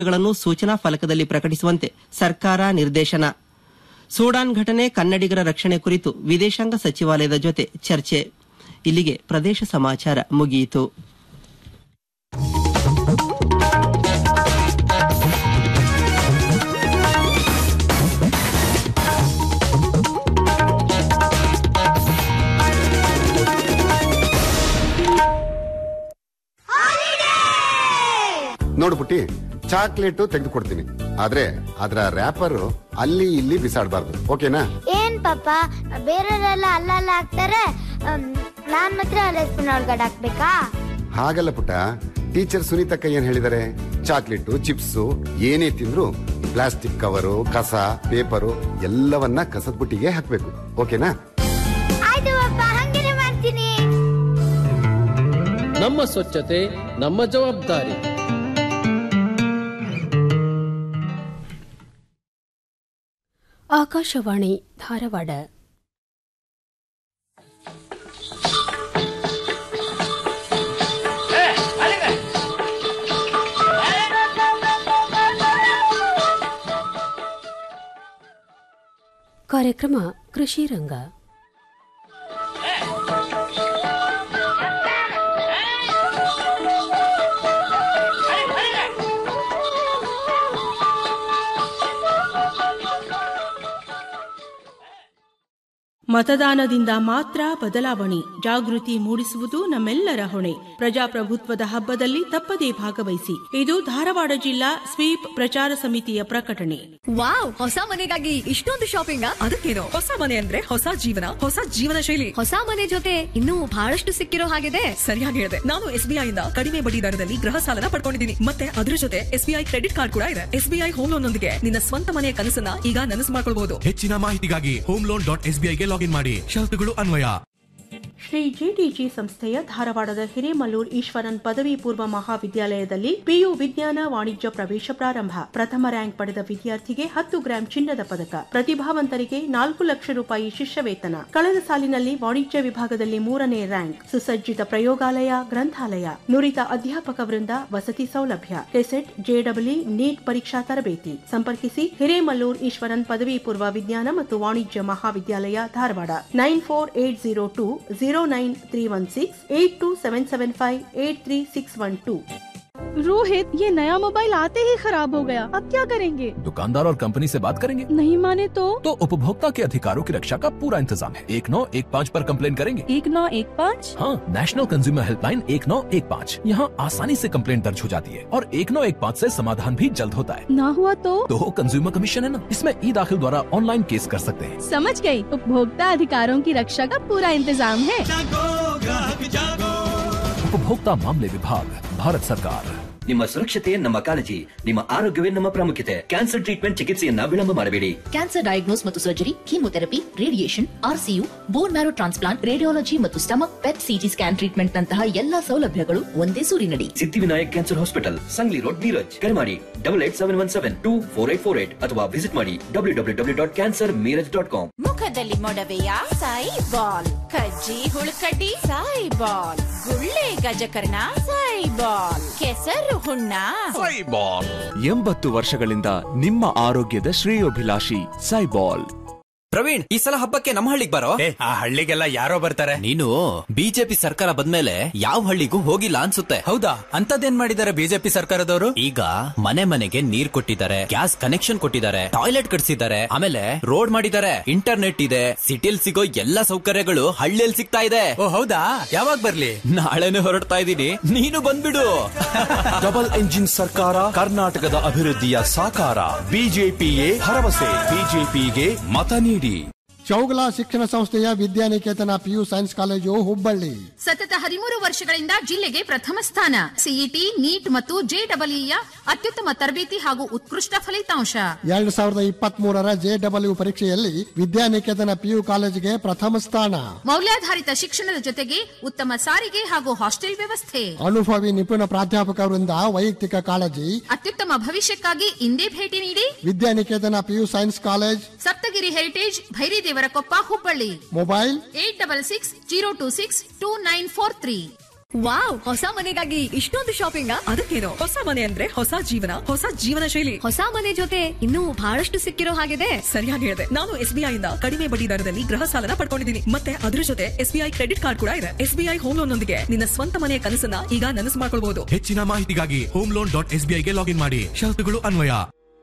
ಗಳನ್ನು ಸೂಚನಾ ಫಲಕದಲ್ಲಿ ಪ್ರಕಟಿಸುವಂತೆ ಸರ್ಕಾರ ನಿರ್ದೇಶನ ಸೂಡಾನ್ ಘಟನೆ ಕನ್ನಡಿಗರ ರಕ್ಷಣೆ ಕುರಿತು ವಿದೇಶಾಂಗ ಸಚಿವಾಲಯದ ಜೊತೆ ಚರ್ಚೆ ಇಲ್ಲಿಗೆ ಪ್ರದೇಶ ಸಮಾಚಾರ ಮುಗಿಯಿತು ನೋಡು ಪುಟ್ಟಿ ಚಾಕ್ಲೇಟ್ ತೆಗೆದುಕೊಡ್ತೀನಿ ಆದ್ರೆ ಅದರ ರ್ಯಾಪರ್ ಅಲ್ಲಿ ಇಲ್ಲಿ ಬಿಸಾಡಬಾರ್ದು ಓಕೆನಾ ಏನ್ ಪಾಪ ಬೇರೆಯವರೆಲ್ಲ ಅಲ್ಲಲ್ಲ ಹಾಕ್ತಾರೆ ಅಮ್, ನಾನ್ ಮಾತ್ರ ಅಲ್ಲೇ ಸ್ಪೂನ್ ಒಳಗಡೆ ಹಾಕ್ಬೇಕಾ ಹಾಗಲ್ಲ ಪುಟ್ಟ ಟೀಚರ್ ಸುನೀತಕ್ಕ ಏನ್ ಹೇಳಿದಾರೆ ಚಾಕ್ಲೇಟ್ ಚಿಪ್ಸ್ ಏನೇ ತಿಂದ್ರು ಪ್ಲಾಸ್ಟಿಕ್ ಕವರು ಕಸ ಪೇಪರು ಎಲ್ಲವನ್ನ ಕಸದ ಬುಟ್ಟಿಗೆ ಹಾಕ್ಬೇಕು ಓಕೆನಾ ಆಯ್ತು ಪಾಪ ಹಂಗೇನೆ ಮಾಡ್ತೀನಿ ನಮ್ಮ ಸ್ವಚ್ಛತೆ ನಮ್ಮ ಜವಾಬ್ದಾರಿ ಆಕಾಶವಾಣಿ ಧಾರವಾಡ ಕಾರ್ಯಕ್ರಮ ಕೃಷಿ ರಂಗ ಮತದಾನದಿಂದ ಮಾತ್ರ ಬದಲಾವಣೆ ಜಾಗೃತಿ ಮೂಡಿಸುವುದು ನಮ್ಮೆಲ್ಲರ ಹೊಣೆ ಪ್ರಜಾಪ್ರಭುತ್ವದ ಹಬ್ಬದಲ್ಲಿ ತಪ್ಪದೇ ಭಾಗವಹಿಸಿ ಇದು ಧಾರವಾಡ ಜಿಲ್ಲಾ ಸ್ವೀಪ್ ಪ್ರಚಾರ ಸಮಿತಿಯ ಪ್ರಕಟಣೆ ವಾವ್ ಹೊಸ ಮನೆಗಾಗಿ ಇಷ್ಟೊಂದು ಶಾಪಿಂಗ್ ಅದಕ್ಕೇನು ಹೊಸ ಮನೆ ಅಂದ್ರೆ ಹೊಸ ಜೀವನ ಹೊಸ ಜೀವನ ಶೈಲಿ ಹೊಸ ಮನೆ ಜೊತೆ ಇನ್ನೂ ಬಹಳಷ್ಟು ಸಿಕ್ಕಿರೋ ಹಾಗಿದೆ ಸರಿಯಾಗಿ ಹೇಳಿದೆ ನಾನು ಎಸ್ಬಿಐ ಇಂದ ಕಡಿಮೆ ಬಡ್ಡಿ ದರದಲ್ಲಿ ಗೃಹ ಸಾಲನ ಪಡ್ಕೊಂಡಿದ್ದೀನಿ ಮತ್ತೆ ಅದ್ರ ಜೊತೆ ಎಸ್ಬಿಐ ಕ್ರೆಡಿಟ್ ಕಾರ್ಡ್ ಕೂಡ ಇದೆ ಎಸ್ಬಿಐ ಹೋಮ್ ಲೋನ್ ನೊಂದಿಗೆ ನಿನ್ನ ಸ್ವಂತ ಮನೆಯ ಕನಸನ್ನ ಈಗ ನನಸು ಮಾಡ್ಕೊಳ್ಬಹುದು ಹೆಚ್ಚಿನ ಮಾಹಿತಿಗಾಗಿ ಹೋಮ್ ಲೋನ್ ಡಾಟ್ ಎಸ್ಬಿಐಗೆ ಲಾಗಿನ್ ಮಾಡಿ ಷರತ್ತುಗಳು ಅನ್ವಯ ಶ್ರೀ ಜಿಟಿಜಿ ಸಂಸ್ಥೆಯ ಧಾರವಾಡದ ಹಿರೇಮಲ್ಲೂರ್ ಈಶ್ವರನ್ ಪದವಿ ಪೂರ್ವ ಮಹಾವಿದ್ಯಾಲಯದಲ್ಲಿ ಪಿಯು ವಿಜ್ಞಾನ ವಾಣಿಜ್ಯ ಪ್ರವೇಶ ಪ್ರಾರಂಭ ಪ್ರಥಮ ರ್ಯಾಂಕ್ ಪಡೆದ ವಿದ್ಯಾರ್ಥಿಗೆ ಹತ್ತು ಗ್ರಾಂ ಚಿನ್ನದ ಪದಕ ಪ್ರತಿಭಾವಂತರಿಗೆ ನಾಲ್ಕು ಲಕ್ಷ ರೂಪಾಯಿ ಶಿಷ್ಯ ವೇತನ ಕಳೆದ ಸಾಲಿನಲ್ಲಿ ವಾಣಿಜ್ಯ ವಿಭಾಗದಲ್ಲಿ ಮೂರನೇ ರ್ಯಾಂಕ್ ಸುಸಜ್ಜಿತ ಪ್ರಯೋಗಾಲಯ ಗ್ರಂಥಾಲಯ ನುರಿತ ಅಧ್ಯಾಪಕ ವೃಂದ ವಸತಿ ಸೌಲಭ್ಯ ಕೆಸೆಟ್ ಜೆಡಬ್ಲ್ಯೂ ನೀಟ್ ಪರೀಕ್ಷಾ ತರಬೇತಿ ಸಂಪರ್ಕಿಸಿ ಹಿರೇಮಲ್ಲೂರ್ ಈಶ್ವರನ್ ಪದವಿ ಪೂರ್ವ ವಿಜ್ಞಾನ ಮತ್ತು ವಾಣಿಜ್ಯ ಮಹಾವಿದ್ಯಾಲಯ Dharwad nine four eight zero two zero nine three one six eight two seven seven five eight three six one two Rohit ये नया मोबाइल आते ही खराब हो गया अब क्या करेंगे दुकानदार और कंपनी से बात करेंगे नहीं माने तो तो उपभोक्ता के अधिकारों की रक्षा का पूरा इंतजाम है एक नौ एक पाँच पर कंप्लेन करेंगे एक नौ एक पाँच हाँ नेशनल कंज्यूमर हेल्पलाइन एक नौ एक पाँच यहाँ आसानी से कंप्लेन दर्ज हो जाती है और एक नौ एक पाँच ऐसी समाधान भी जल्द होता है ना हुआ तो तो कंज्यूमर कमीशन है ना इसमें ई दाखिल द्वारा ऑनलाइन केस कर सकते हैं समझ गई उपभोक्ता अधिकारों की रक्षा का पूरा इंतजाम है उपभोक्ता मामले विभाग भारत सरकार ನಿಮ್ಮ ಸುರಕ್ಷತೆ ನಮ್ಮ ಕಾಳಜಿ ನಿಮ್ಮ ಆರೋಗ್ಯವೇ ನಮ್ಮ ಪ್ರಾಮುಖ್ಯತೆ ಕ್ಯಾನ್ಸರ್ ಟ್ರೀಟ್ಮೆಂಟ್ ಚಿಕಿತ್ಸೆಯನ್ನ ವಿಳಂಬ ಮಾಡಬೇಡಿ ಕ್ಯಾನ್ಸರ್ ಡಯಾಗ್ನೋಸ್ ಮತ್ತು surgery chemotherapy radiation RCU bone marrow transplant radiology ಮತ್ತು stomach PET CT scan treatment ನಂತಹ ಎಲ್ಲಾ ಸೌಲಭ್ಯಗಳು ಒಂದೇ ಸೂರಿನಡಿ Siddhivinayak cancer hospital Sangli road Miraj ಕರೆ ಮಾಡಿ double eight seven one seven two four eight four eight ಅಥವಾ ವಿಸಿಟ್ ಮಾಡಿ W W W dot cancer Miraj dot com ಮುಖದಲ್ಲಿ ಮೊಡವೆಯ ಸಾಯಿ ಬಾಲ್ ಕಜ್ಜಿ ಹುಳುಕಡ್ಡಿ ಸಾಯಿ ಬಾಲ್ ಗುಳ್ಳೆ ಗಜಕರ್ಣ ಸಾಯಿ ಬಾಲ್ ಕೆಸರು ಹುಣ್ಣ ಎಂಬತ್ತು ವರ್ಷಗಳಿಂದ ನಿಮ್ಮ ಆರೋಗ್ಯದ ಶ್ರೇಯೋಭಿಲಾಷಿ ಸೈಬಾಲ್ ಪ್ರವೀಣ್ ಈ ಸಲ ಹಬ್ಬಕ್ಕೆ ನಮ್ಮ ಹಳ್ಳಿಗೆ ಬರೋ ಆ ಹಳ್ಳಿಗೆಲ್ಲ ಯಾರೋ ಬರ್ತಾರೆ ನೀನು ಬಿಜೆಪಿ ಸರ್ಕಾರ ಬಂದ್ಮೇಲೆ ಯಾವ ಹಳ್ಳಿಗೂ ಹೋಗಿಲ್ಲ ಅನ್ಸುತ್ತೆ ಹೌದಾ ಅಂತದೇನ್ ಮಾಡಿದ್ದಾರೆ ಬಿಜೆಪಿ ಸರ್ಕಾರದವರು ಈಗ ಮನೆ ಮನೆಗೆ ನೀರ್ ಕೊಟ್ಟಿದ್ದಾರೆ ಗ್ಯಾಸ್ ಕನೆಕ್ಷನ್ ಕೊಟ್ಟಿದ್ದಾರೆ ಟಾಯ್ಲೆಟ್ ಕಟ್ಸಿದ್ದಾರೆ ಆಮೇಲೆ ರೋಡ್ ಮಾಡಿದ್ದಾರೆ ಇಂಟರ್ನೆಟ್ ಇದೆ ಸಿಟಿಲ್ ಸಿಗೋ ಎಲ್ಲಾ ಸೌಕರ್ಯಗಳು ಹಳ್ಳಿಯಲ್ಲಿ ಸಿಗ್ತಾ ಇದೆ ಓ ಹೌದಾ ಯಾವಾಗ ಬರ್ಲಿ ನಾಳೆನೆ ಹೊರಡ್ತಾ ಇದ್ದೀನಿ ನೀನು ಬಂದ್ಬಿಡು ಡಬಲ್ ಎಂಜಿನ್ ಸರ್ಕಾರ ಕರ್ನಾಟಕದ ಅಭಿವೃದ್ಧಿಯ ಸಾಕಾರ ಬಿಜೆಪಿಯೇ ಭರವಸೆ ಬಿಜೆಪಿಗೆ ಮತ ನೀಡಿ ಚೌಗಲ ಶಿಕ್ಷಣ ಸಂಸ್ಥೆಯ Vidyaniketan PU science college Hubballi ಸತತ ಹದಿಮೂರು ವರ್ಷಗಳಿಂದ ಜಿಲ್ಲೆಗೆ ಪ್ರಥಮ ಸ್ಥಾನ ಸಿಇಟಿ ನೀಟ್ ಮತ್ತು ಜೆಡಬ್ಲ್ಯೂಯ ಅತ್ಯುತ್ತಮ ತರಬೇತಿ ಹಾಗೂ ಉತ್ಕೃಷ್ಟ ಫಲಿತಾಂಶ ಎರಡ್ ಸಾವಿರದ ಇಪ್ಪತ್ತ್ ಮೂರರ ಜೆಡಬ್ಲ್ಯೂ ಪರೀಕ್ಷೆಯಲ್ಲಿ ವಿದ್ಯಾನಿಕೇತನ ಪಿಯು ಕಾಲೇಜಿಗೆ ಪ್ರಥಮ ಸ್ಥಾನ ಮೌಲ್ಯಾಧಾರಿತ ಶಿಕ್ಷಣದ ಜೊತೆಗೆ ಉತ್ತಮ ಸಾರಿಗೆ ಹಾಗೂ ಹಾಸ್ಟೆಲ್ ವ್ಯವಸ್ಥೆ ಅನುಭವಿ ನಿಪುಣ ಪ್ರಾಧ್ಯಾಪಕರಿಂದ ವೈಯಕ್ತಿಕ ಕಾಳಜಿ ಅತ್ಯುತ್ತಮ ಭವಿಷ್ಯಕ್ಕಾಗಿ ಇಂದೇ ಭೇಟಿ ನೀಡಿ Vidyaniketan PU science college Saptagiri heritage Bhairidevarakoppa Hubballi mobile eight double six zero two six two nine four three wow ಹೊಸ ಮನೆಗಾಗಿ ಇಷ್ಟೊಂದು ಶಾಪಿಂಗ್ ಅದಕ್ಕೇನು ಹೊಸ ಮನೆ ಅಂದ್ರೆ ಹೊಸ ಜೀವನ ಹೊಸ ಜೀವನ ಶೈಲಿ ಹೊಸ ಮನೆ ಜೊತೆ ಇನ್ನೂ ಬಹಳಷ್ಟು ಸಿಕ್ಕಿರೋ ಹಾಗಿದೆ ಸರಿಯಾಗಿ ಹೇಳಿದೆ ನಾನು ಎಸ್ ಬಿ ಇಂದ ಕಡಿಮೆ ಬಡ್ಡಿ ದರದಲ್ಲಿ ಗೃಹ ಸಾಲನ ಪಡ್ಕೊಂಡಿದ್ದೀನಿ ಮತ್ತೆ ಅದ್ರ ಜೊತೆ S B I credit card ಕೂಡ ಇದೆ S B I home loan ನೊಂದಿಗೆ ನಿನ್ನ ಸ್ವಂತ ಮನೆಯ ಕನಸನ್ನ ಈಗ ನನಸು ಮಾಡ್ಕೊಳ್ಬಹುದು ಹೆಚ್ಚಿನ ಮಾಹಿತಿಗಾಗಿ ಹೋಮ್ ಲೋನ್ ಡಾಟ್ ಎಸ್ ಗೆ ಲಾಗಿನ್ ಮಾಡಿ ಷರತ್ತುಗಳು ಅನ್ವಯ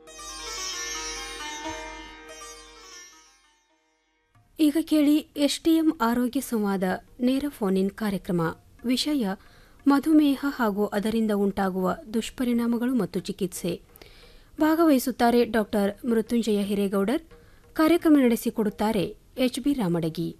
ಈಗ ಕೇಳಿ ಎಸ್ಟಿಎಂ ಆರೋಗ್ಯ ಸಂವಾದ ನೇರ ಫೋನ್ ಇನ್ ಕಾರ್ಯಕ್ರಮ ವಿಷಯ ಮಧುಮೇಹ ಹಾಗೂ ಅದರಿಂದ ಉಂಟಾಗುವ ದುಷ್ಪರಿಣಾಮಗಳು ಮತ್ತು ಚಿಕಿತ್ಸೆ ಭಾಗವಹಿಸುತ್ತಾರೆ ಡಾಕ್ಟರ್ ಮೃತ್ಯುಂಜಯ ಹಿರೇಗೌಡರ್ ಕಾರ್ಯಕ್ರಮ ನಡೆಸಿಕೊಡುತ್ತಾರೆ ಎಚ್ಬಿ ರಾಮಡಗಿ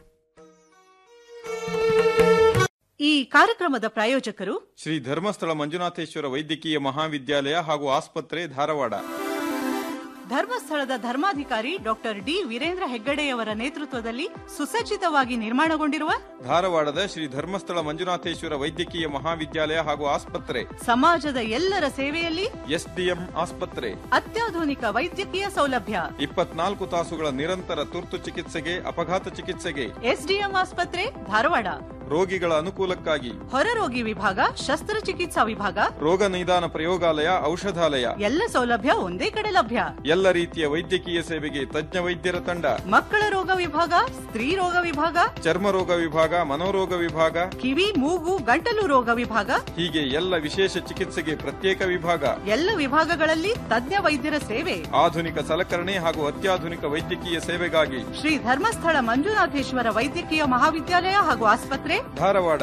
ಈ ಕಾರ್ಯಕ್ರಮದ ಪ್ರಾಯೋಜಕರು ಶ್ರೀ ಧರ್ಮಸ್ಥಳ ಮಂಜುನಾಥೇಶ್ವರ ವೈದ್ಯಕೀಯ ಮಹಾವಿದ್ಯಾಲಯ ಹಾಗೂ ಆಸ್ಪತ್ರೆ ಧಾರವಾಡ ಧರ್ಮಸ್ಥಳದ ಧರ್ಮಾಧಿಕಾರಿ ಡಾಕ್ಟರ್ ಡಿ ವೀರೇಂದ್ರ ಹೆಗ್ಗಡೆಯವರ ನೇತೃತ್ವದಲ್ಲಿ ಸುಸಜ್ಜಿತವಾಗಿ ನಿರ್ಮಾಣಗೊಂಡಿರುವ ಧಾರವಾಡದ ಶ್ರೀ ಧರ್ಮಸ್ಥಳ ಮಂಜುನಾಥೇಶ್ವರ ವೈದ್ಯಕೀಯ ಮಹಾವಿದ್ಯಾಲಯ ಹಾಗೂ ಆಸ್ಪತ್ರೆ ಸಮಾಜದ ಎಲ್ಲರ ಸೇವೆಯಲ್ಲಿ ಎಸ್ಡಿಎಂ ಆಸ್ಪತ್ರೆ ಅತ್ಯಾಧುನಿಕ ವೈದ್ಯಕೀಯ ಸೌಲಭ್ಯ ಇಪ್ಪತ್ನಾಲ್ಕು ತಾಸುಗಳ ನಿರಂತರ ತುರ್ತು ಚಿಕಿತ್ಸೆಗೆ ಅಪಘಾತ ಚಿಕಿತ್ಸೆಗೆ ಎಸ್ಡಿಎಂ ಆಸ್ಪತ್ರೆ ಧಾರವಾಡ ರೋಗಿಗಳ ಅನುಕೂಲಕ್ಕಾಗಿ ಹೊರರೋಗಿ ವಿಭಾಗ ಶಸ್ತ್ರಚಿಕಿತ್ಸಾ ವಿಭಾಗ ರೋಗ ನಿದಾನ ಪ್ರಯೋಗಾಲಯ ಔಷಧಾಲಯ ಎಲ್ಲ ಸೌಲಭ್ಯ ಒಂದೇ ಕಡೆ ಲಭ್ಯ ಎಲ್ಲ ರೀತಿಯ ವೈದ್ಯಕೀಯ ಸೇವೆಗೆ ತಜ್ಞ ವೈದ್ಯರ ತಂಡ ಮಕ್ಕಳ ರೋಗ ವಿಭಾಗ ಸ್ತ್ರೀ ರೋಗ ವಿಭಾಗ ಚರ್ಮ ರೋಗ ವಿಭಾಗ ಮನೋರೋಗ ವಿಭಾಗ ಕಿವಿ ಮೂಗು ಗಂಟಲು ರೋಗ ವಿಭಾಗ ಹೀಗೆ ಎಲ್ಲ ವಿಶೇಷ ಚಿಕಿತ್ಸೆಗೆ ಪ್ರತ್ಯೇಕ ವಿಭಾಗ ಎಲ್ಲ ವಿಭಾಗಗಳಲ್ಲಿ ತಜ್ಞ ವೈದ್ಯರ ಸೇವೆ ಆಧುನಿಕ ಸಲಕರಣೆ ಹಾಗೂ ಅತ್ಯಾಧುನಿಕ ವೈದ್ಯಕೀಯ ಸೇವೆಗಾಗಿ ಶ್ರೀ ಧರ್ಮಸ್ಥಳ ಮಂಜುನಾಥೇಶ್ವರ ವೈದ್ಯಕೀಯ ಮಹಾವಿದ್ಯಾಲಯ ಹಾಗೂ ಆಸ್ಪತ್ರೆ ಧಾರವಾಡ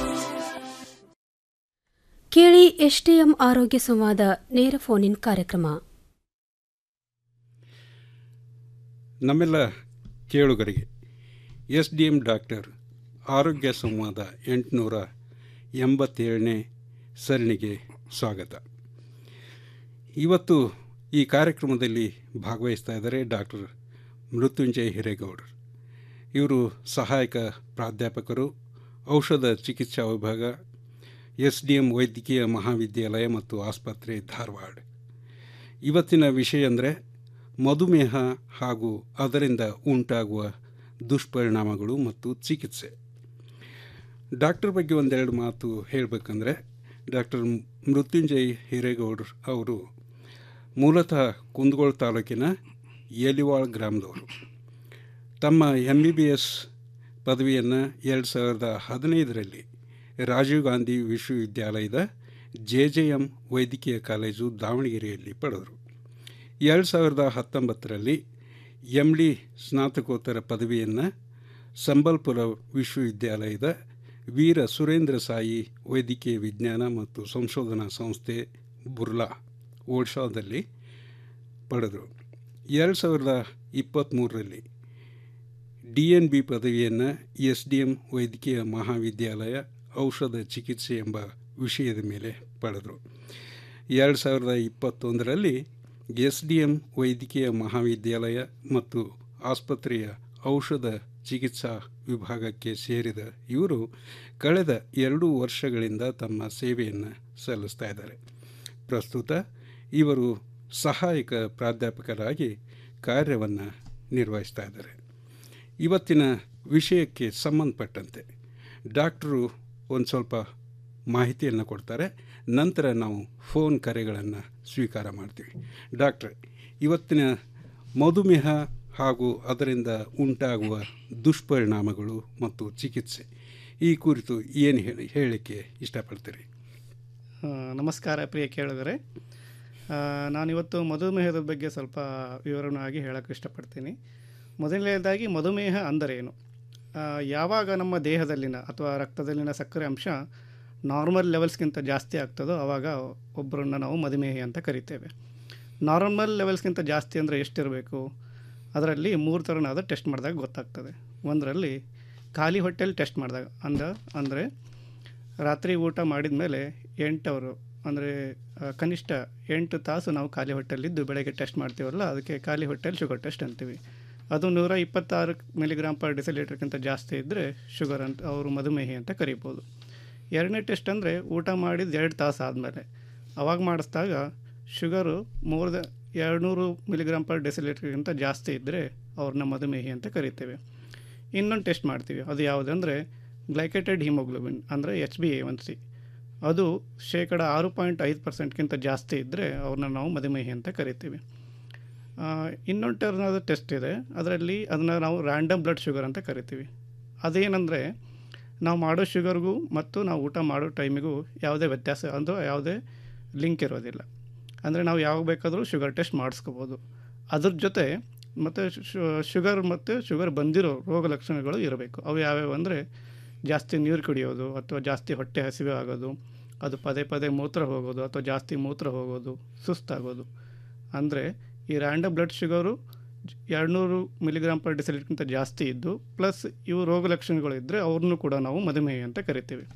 ಕೇಳಿ ಎಸ್ಟಿಎಂ ಆರೋಗ್ಯ ಸಂವಾದ ನೇರ ಫೋನ್ ಇನ್ ಕಾರ್ಯಕ್ರಮ ನಮ್ಮೆಲ್ಲ ಕೇಳುಗರಿಗೆ ಎಸ್ ಡಿ ಎಂ ಡಾಕ್ಟರ್ ಆರೋಗ್ಯ ಸಂವಾದ ಎಂಟುನೂರ ಎಂಬತ್ತೇಳನೇ ಸರಣಿಗೆ ಸ್ವಾಗತ ಇವತ್ತು ಈ ಕಾರ್ಯಕ್ರಮದಲ್ಲಿ ಭಾಗವಹಿಸ್ತಾ ಇದ್ದಾರೆ ಡಾಕ್ಟರ್ ಮೃತ್ಯುಂಜಯ ಹಿರೇಗೌಡರು ಇವರು ಸಹಾಯಕ ಪ್ರಾಧ್ಯಾಪಕರು ಔಷಧ ಚಿಕಿತ್ಸಾ ವಿಭಾಗ ಎಸ್ ಡಿ ಎಂ ವೈದ್ಯಕೀಯ ಮಹಾವಿದ್ಯಾಲಯ ಮತ್ತು ಆಸ್ಪತ್ರೆ ಧಾರವಾಡ ಇವತ್ತಿನ ವಿಷಯ ಅಂದರೆ ಮಧುಮೇಹ ಹಾಗೂ ಅದರಿಂದ ಉಂಟಾಗುವ ದುಷ್ಪರಿಣಾಮಗಳು ಮತ್ತು ಚಿಕಿತ್ಸೆ ಡಾಕ್ಟರ್ ಬಗ್ಗೆ ಒಂದೆರಡು ಮಾತು ಹೇಳಬೇಕಂದ್ರೆ ಡಾಕ್ಟರ್ ಮೃತ್ಯುಂಜಯ್ ಹಿರೇಗೌಡರು ಅವರು ಮೂಲತಃ ಕುಂದಗೋಳ ತಾಲೂಕಿನ ಯಲಿವಾಳ್ ಗ್ರಾಮದವರು ತಮ್ಮ ಎಮ್ ಬಿ ಬಿ ಎಸ್ ಪದವಿಯನ್ನು ಎರಡು ಸಾವಿರದ ಹದಿನೈದರಲ್ಲಿ ರಾಜೀವ್ ಗಾಂಧಿ ವಿಶ್ವವಿದ್ಯಾಲಯದ ಜೆ ಜೆ ಎಮ್ ವೈದ್ಯಕೀಯ ಕಾಲೇಜು ದಾವಣಗೆರೆಯಲ್ಲಿ ಪಡೆದರು ಎರಡು ಸಾವಿರದ ಹತ್ತೊಂಬತ್ತರಲ್ಲಿ ಎಮ್ ಡಿ ಸ್ನಾತಕೋತ್ತರ ಪದವಿಯನ್ನು ಸಂಬಲ್ಪುರ ವಿಶ್ವವಿದ್ಯಾಲಯದ ವೀರ ಸುರೇಂದ್ರ ಸಾಯಿ ವೈದ್ಯಕೀಯ ವಿಜ್ಞಾನ ಮತ್ತು ಸಂಶೋಧನಾ ಸಂಸ್ಥೆ ಬುರ್ಲಾ ಓಡ್ಶಾದಲ್ಲಿ ಪಡೆದರು ಎರಡು ಸಾವಿರದ ಇಪ್ಪತ್ತ್ಮೂರರಲ್ಲಿ ಡಿ ಎನ್ ಬಿ ಪದವಿಯನ್ನು ಎಸ್ ಡಿ ಎಂ ವೈದ್ಯಕೀಯ ಮಹಾವಿದ್ಯಾಲಯ ಔಷಧ ಚಿಕಿತ್ಸೆ ಎಂಬ ವಿಷಯದ ಮೇಲೆ ಪಡೆದರು ಎರಡು ಸಾವಿರದ ಇಪ್ಪತ್ತೊಂದರಲ್ಲಿ ಎಸ್ ಡಿ ಎಂ ವೈದ್ಯಕೀಯ ಮಹಾವಿದ್ಯಾಲಯ ಮತ್ತು ಆಸ್ಪತ್ರೆಯ ಔಷಧ ಚಿಕಿತ್ಸಾ ವಿಭಾಗಕ್ಕೆ ಸೇರಿದ ಇವರು ಕಳೆದ ಎರಡು ವರ್ಷಗಳಿಂದ ತಮ್ಮ ಸೇವೆಯನ್ನು ಸಲ್ಲಿಸ್ತಾ ಇದ್ದಾರೆ ಪ್ರಸ್ತುತ ಇವರು ಸಹಾಯಕ ಪ್ರಾಧ್ಯಾಪಕರಾಗಿ ಕಾರ್ಯವನ್ನು ನಿರ್ವಹಿಸ್ತಾ ಇದ್ದಾರೆ ಇವತ್ತಿನ ವಿಷಯಕ್ಕೆ ಸಂಬಂಧಪಟ್ಟಂತೆ ಡಾಕ್ಟರು ಒಂದು ಸ್ವಲ್ಪ ಮಾಹಿತಿಯನ್ನು ಕೊಡ್ತಾರೆ ನಂತರ ನಾವು ಫೋನ್ ಕರೆಗಳನ್ನು ಸ್ವೀಕಾರ ಮಾಡ್ತೀವಿ ಡಾಕ್ಟ್ರೆ ಇವತ್ತಿನ ಮಧುಮೇಹ ಹಾಗೂ ಅದರಿಂದ ಉಂಟಾಗುವ ದುಷ್ಪರಿಣಾಮಗಳು ಮತ್ತು ಚಿಕಿತ್ಸೆ ಈ ಕುರಿತು ಏನು ಹೇಳಿ ಹೇಳಲಿಕ್ಕೆ ಇಷ್ಟಪಡ್ತೀರಿ ಆ, ನಮಸ್ಕಾರ ಪ್ರಿಯ ಕೇಳಿದರೆ ನಾನಿವತ್ತು ಮಧುಮೇಹದ ಬಗ್ಗೆ ಸ್ವಲ್ಪ ವಿವರಣವಾಗಿ ಹೇಳೋಕ್ಕೆ ಇಷ್ಟಪಡ್ತೀನಿ ಮೊದಲನೇದಾಗಿ ಮಧುಮೇಹ ಅಂದರೇನು ಆ, ಯಾವಾಗ ನಮ್ಮ ದೇಹದಲ್ಲಿನ ಅಥವಾ ರಕ್ತದಲ್ಲಿನ ಸಕ್ಕರೆ ಅಂಶ ನಾರ್ಮಲ್ ಲೆವೆಲ್ಸ್ಗಿಂತ ಜಾಸ್ತಿ ಆಗ್ತದೋ ಆವಾಗ ಒಬ್ಬರನ್ನ ನಾವು ಮಧುಮೇಹ ಅಂತ ಕರಿತೇವೆ ನಾರ್ಮಲ್ ಲೆವೆಲ್ಸ್ಗಿಂತ ಜಾಸ್ತಿ ಅಂದರೆ ಎಷ್ಟಿರಬೇಕು ಅದರಲ್ಲಿ ಮೂರು ಥರನಾದ ಟೆಸ್ಟ್ ಮಾಡಿದಾಗ ಗೊತ್ತಾಗ್ತದೆ ಒಂದರಲ್ಲಿ ಖಾಲಿ ಹೊಟ್ಟೆಲಿ ಟೆಸ್ಟ್ ಮಾಡಿದಾಗ ಅಂದ ಅಂದರೆ ರಾತ್ರಿ ಊಟ ಮಾಡಿದ ಮೇಲೆ ಎಂಟು ಅವರು ಅಂದರೆ ಆ, ಕನಿಷ್ಠ ಎಂಟು ತಾಸು ನಾವು ಖಾಲಿ ಹೊಟ್ಟೆಲಿದ್ದು ಬೆಳಗ್ಗೆ ಟೆಸ್ಟ್ ಮಾಡ್ತೀವಲ್ಲ ಅದಕ್ಕೆ ಖಾಲಿ ಹೊಟ್ಟೆಲಿ ಶುಗರ್ ಟೆಸ್ಟ್ ಅಂತೀವಿ ಅದು ನೂರ ಇಪ್ಪತ್ತಾರು ಮಿಲಿಗ್ರಾಮ್ ಪರ್ ಡಿಸಿಲೀಟರ್ಗಿಂತ ಜಾಸ್ತಿ ಇದ್ದರೆ ಶುಗರ್ ಅಂತ ಅವರು ಮಧುಮೇಹಿ ಅಂತ ಕರಿಬೋದು ಎರಡನೇ ಟೆಸ್ಟ್ ಅಂದರೆ ಊಟ ಮಾಡಿದ ಎರಡು ತಾಸು ಆದಮೇಲೆ ಅವಾಗ ಮಾಡಿಸಿದಾಗ ಶುಗರು ಮೋರ್ ದ ಎರಡುನೂರು ಮಿಲಿಗ್ರಾಮ್ ಪರ್ ಡೆಸಿಲೀಟರ್ಗಿಂತ ಜಾಸ್ತಿ ಇದ್ದರೆ ಅವ್ರನ್ನ ಮಧುಮೇಹಿ ಅಂತ ಕರಿತೇವೆ ಇನ್ನೊಂದು ಟೆಸ್ಟ್ ಮಾಡ್ತೀವಿ ಅದು ಯಾವುದಂದರೆ ಗ್ಲೈಕೇಟೆಡ್ ಹಿಮೋಗ್ಲೋಬಿನ್ ಅಂದರೆ H B A one C ಅದು ಶೇಕಡ ಆರು ಪಾಯಿಂಟ್ ಐದು ಪರ್ಸೆಂಟ್ಗಿಂತ ಜಾಸ್ತಿ ಇದ್ದರೆ ಅವ್ರನ್ನ ನಾವು ಮಧುಮೇಹಿ ಅಂತ ಕರಿತೀವಿ ಆ, ಇನ್ನೊಂದು ಟರ್ನಾದ ಟೆಸ್ಟ್ ಇದೆ ಅದರಲ್ಲಿ ಅದನ್ನು ನಾವು ರ್ಯಾಂಡಮ್ ಬ್ಲಡ್ ಶುಗರ್ ಅಂತ ಕರಿತೀವಿ ಅದೇನೆಂದರೆ ನಾವು ಮಾಡೋ ಶುಗರ್ಗೂ ಮತ್ತು ನಾವು ಊಟ ಮಾಡೋ ಟೈಮಿಗೂ ಯಾವುದೇ ವ್ಯತ್ಯಾಸ ಅಂದರೆ ಯಾವುದೇ ಲಿಂಕ್ ಇರೋದಿಲ್ಲ ಅಂದರೆ ನಾವು ಯಾವಾಗ ಬೇಕಾದರೂ ಶುಗರ್ ಟೆಸ್ಟ್ ಮಾಡಿಸ್ಕೋಬೋದು ಅದ್ರ ಜೊತೆ ಮತ್ತು ಶುಗರ್ ಮತ್ತು ಶುಗರ್ ಬಂದಿರೋ ರೋಗ ಲಕ್ಷಣಗಳು ಇರಬೇಕು ಅವು ಯಾವ್ಯಾವು ಅಂದರೆ ಜಾಸ್ತಿ ನೀರು ಕುಡಿಯೋದು ಅಥವಾ ಜಾಸ್ತಿ ಹೊಟ್ಟೆ ಹಸಿವೆ ಆಗೋದು ಅದು ಪದೇ ಪದೇ ಮೂತ್ರ ಹೋಗೋದು ಅಥವಾ ಜಾಸ್ತಿ ಮೂತ್ರ ಹೋಗೋದು ಸುಸ್ತಾಗೋದು ಅಂದರೆ ಈ ರ್ಯಾಂಡಮ್ ಬ್ಲಡ್ ಶುಗರು ಎರಡುನೂರು ಮಿಲಿಗ್ರಾಮ್ ಪರ್ ಡಿಸಿಲಿಟ್ಗಿಂತ ಜಾಸ್ತಿ ಇದ್ದು ಪ್ಲಸ್ ಇವು ರೋಗ ಲಕ್ಷಣಗಳು ಇದ್ದರೆ ಅವ್ರನ್ನೂ ಕೂಡ ನಾವು ಮಧುಮೇಹ ಅಂತ ಕರಿತೀವಿ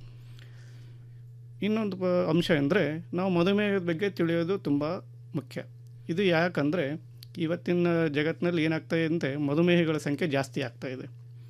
ಇನ್ನೊಂದು ಪ- ಅಂಶ ಅಂದರೆ ನಾವು ಮಧುಮೇಹದ ಬಗ್ಗೆ ತಿಳಿಯೋದು ತುಂಬ ಮುಖ್ಯ ಇದು ಯಾಕಂದರೆ ಇವತ್ತಿನ ಜಗತ್ತಿನಲ್ಲಿ ಏನಾಗ್ತಾ ಇದೆ ಅಂದರೆ ಮಧುಮೇಹಿಗಳ ಸಂಖ್ಯೆ ಜಾಸ್ತಿ ಆಗ್ತಾ ಇದೆ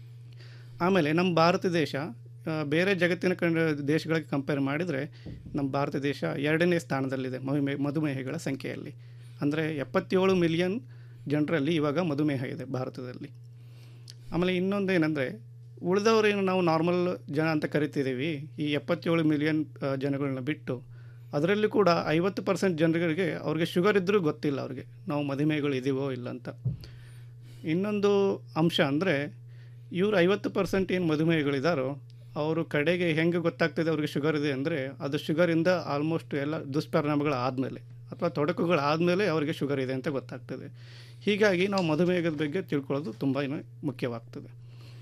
ಆಮೇಲೆ ನಮ್ಮ ಭಾರತ ದೇಶ ಆ, ಬೇರೆ ಜಗತ್ತಿನ ಕಂಡ ದೇಶಗಳಿಗೆ ಕಂಪೇರ್ ಮಾಡಿದರೆ ನಮ್ಮ ಭಾರತ ದೇಶ ಎರಡನೇ ಸ್ಥಾನದಲ್ಲಿದೆ ಮಧುಮೇ ಮಧುಮೇಹಿಗಳ ಸಂಖ್ಯೆಯಲ್ಲಿ ಅಂದರೆ ಎಪ್ಪತ್ತೇಳು ಮಿಲಿಯನ್ ಜನರಲ್ಲಿ ಇವಾಗ ಮಧುಮೇಹ ಇದೆ ಭಾರತದಲ್ಲಿ ಆಮೇಲೆ ಇನ್ನೊಂದು ಏನಂದರೆ ಉಳಿದವರೇನು ನಾವು ನಾರ್ಮಲ್ ಜನ ಅಂತ ಕರಿತಿದ್ದೀವಿ ಈ ಎಪ್ಪತ್ತೇಳು ಮಿಲಿಯನ್ ಆ, ಜನಗಳನ್ನ ಬಿಟ್ಟು ಅದರಲ್ಲಿ ಕೂಡ ಐವತ್ತು ಪರ್ಸೆಂಟ್ ಜನರಿಗೆ ಅವ್ರಿಗೆ ಶುಗರ್ ಇದ್ದರೂ ಗೊತ್ತಿಲ್ಲ ಅವ್ರಿಗೆ ನಾವು ಮಧುಮೇಹಗಳು ಇದೀವೋ ಇಲ್ಲ ಅಂತ ಇನ್ನೊಂದು ಅಂಶ ಅಂದರೆ ಇವರು ಐವತ್ತು ಪರ್ಸೆಂಟ್ ಏನು ಮಧುಮೇಹಗಳಿದ್ದಾರೋ ಅವರು ಕಡೆಗೆ ಹೆಂಗೆ ಗೊತ್ತಾಗ್ತದೆ ಅವ್ರಿಗೆ ಶುಗರ್ ಇದೆ ಅಂದರೆ ಅದು ಶುಗರಿಂದ ಆಲ್ಮೋಸ್ಟ್ ಎಲ್ಲ ದುಷ್ಪರಿಣಾಮಗಳು ಆದಮೇಲೆ ಅಥವಾ ತೊಡಕುಗಳು ಆದಮೇಲೆ ಅವರಿಗೆ ಶುಗರ್ ಇದೆ ಅಂತ ಗೊತ್ತಾಗ್ತದೆ ಹೀಗಾಗಿ ನಾವು ಮಧುಮೇಹದ ಬಗ್ಗೆ ತಿಳ್ಕೊಳ್ಳೋದು ತುಂಬ ಮುಖ್ಯವಾಗ್ತದೆ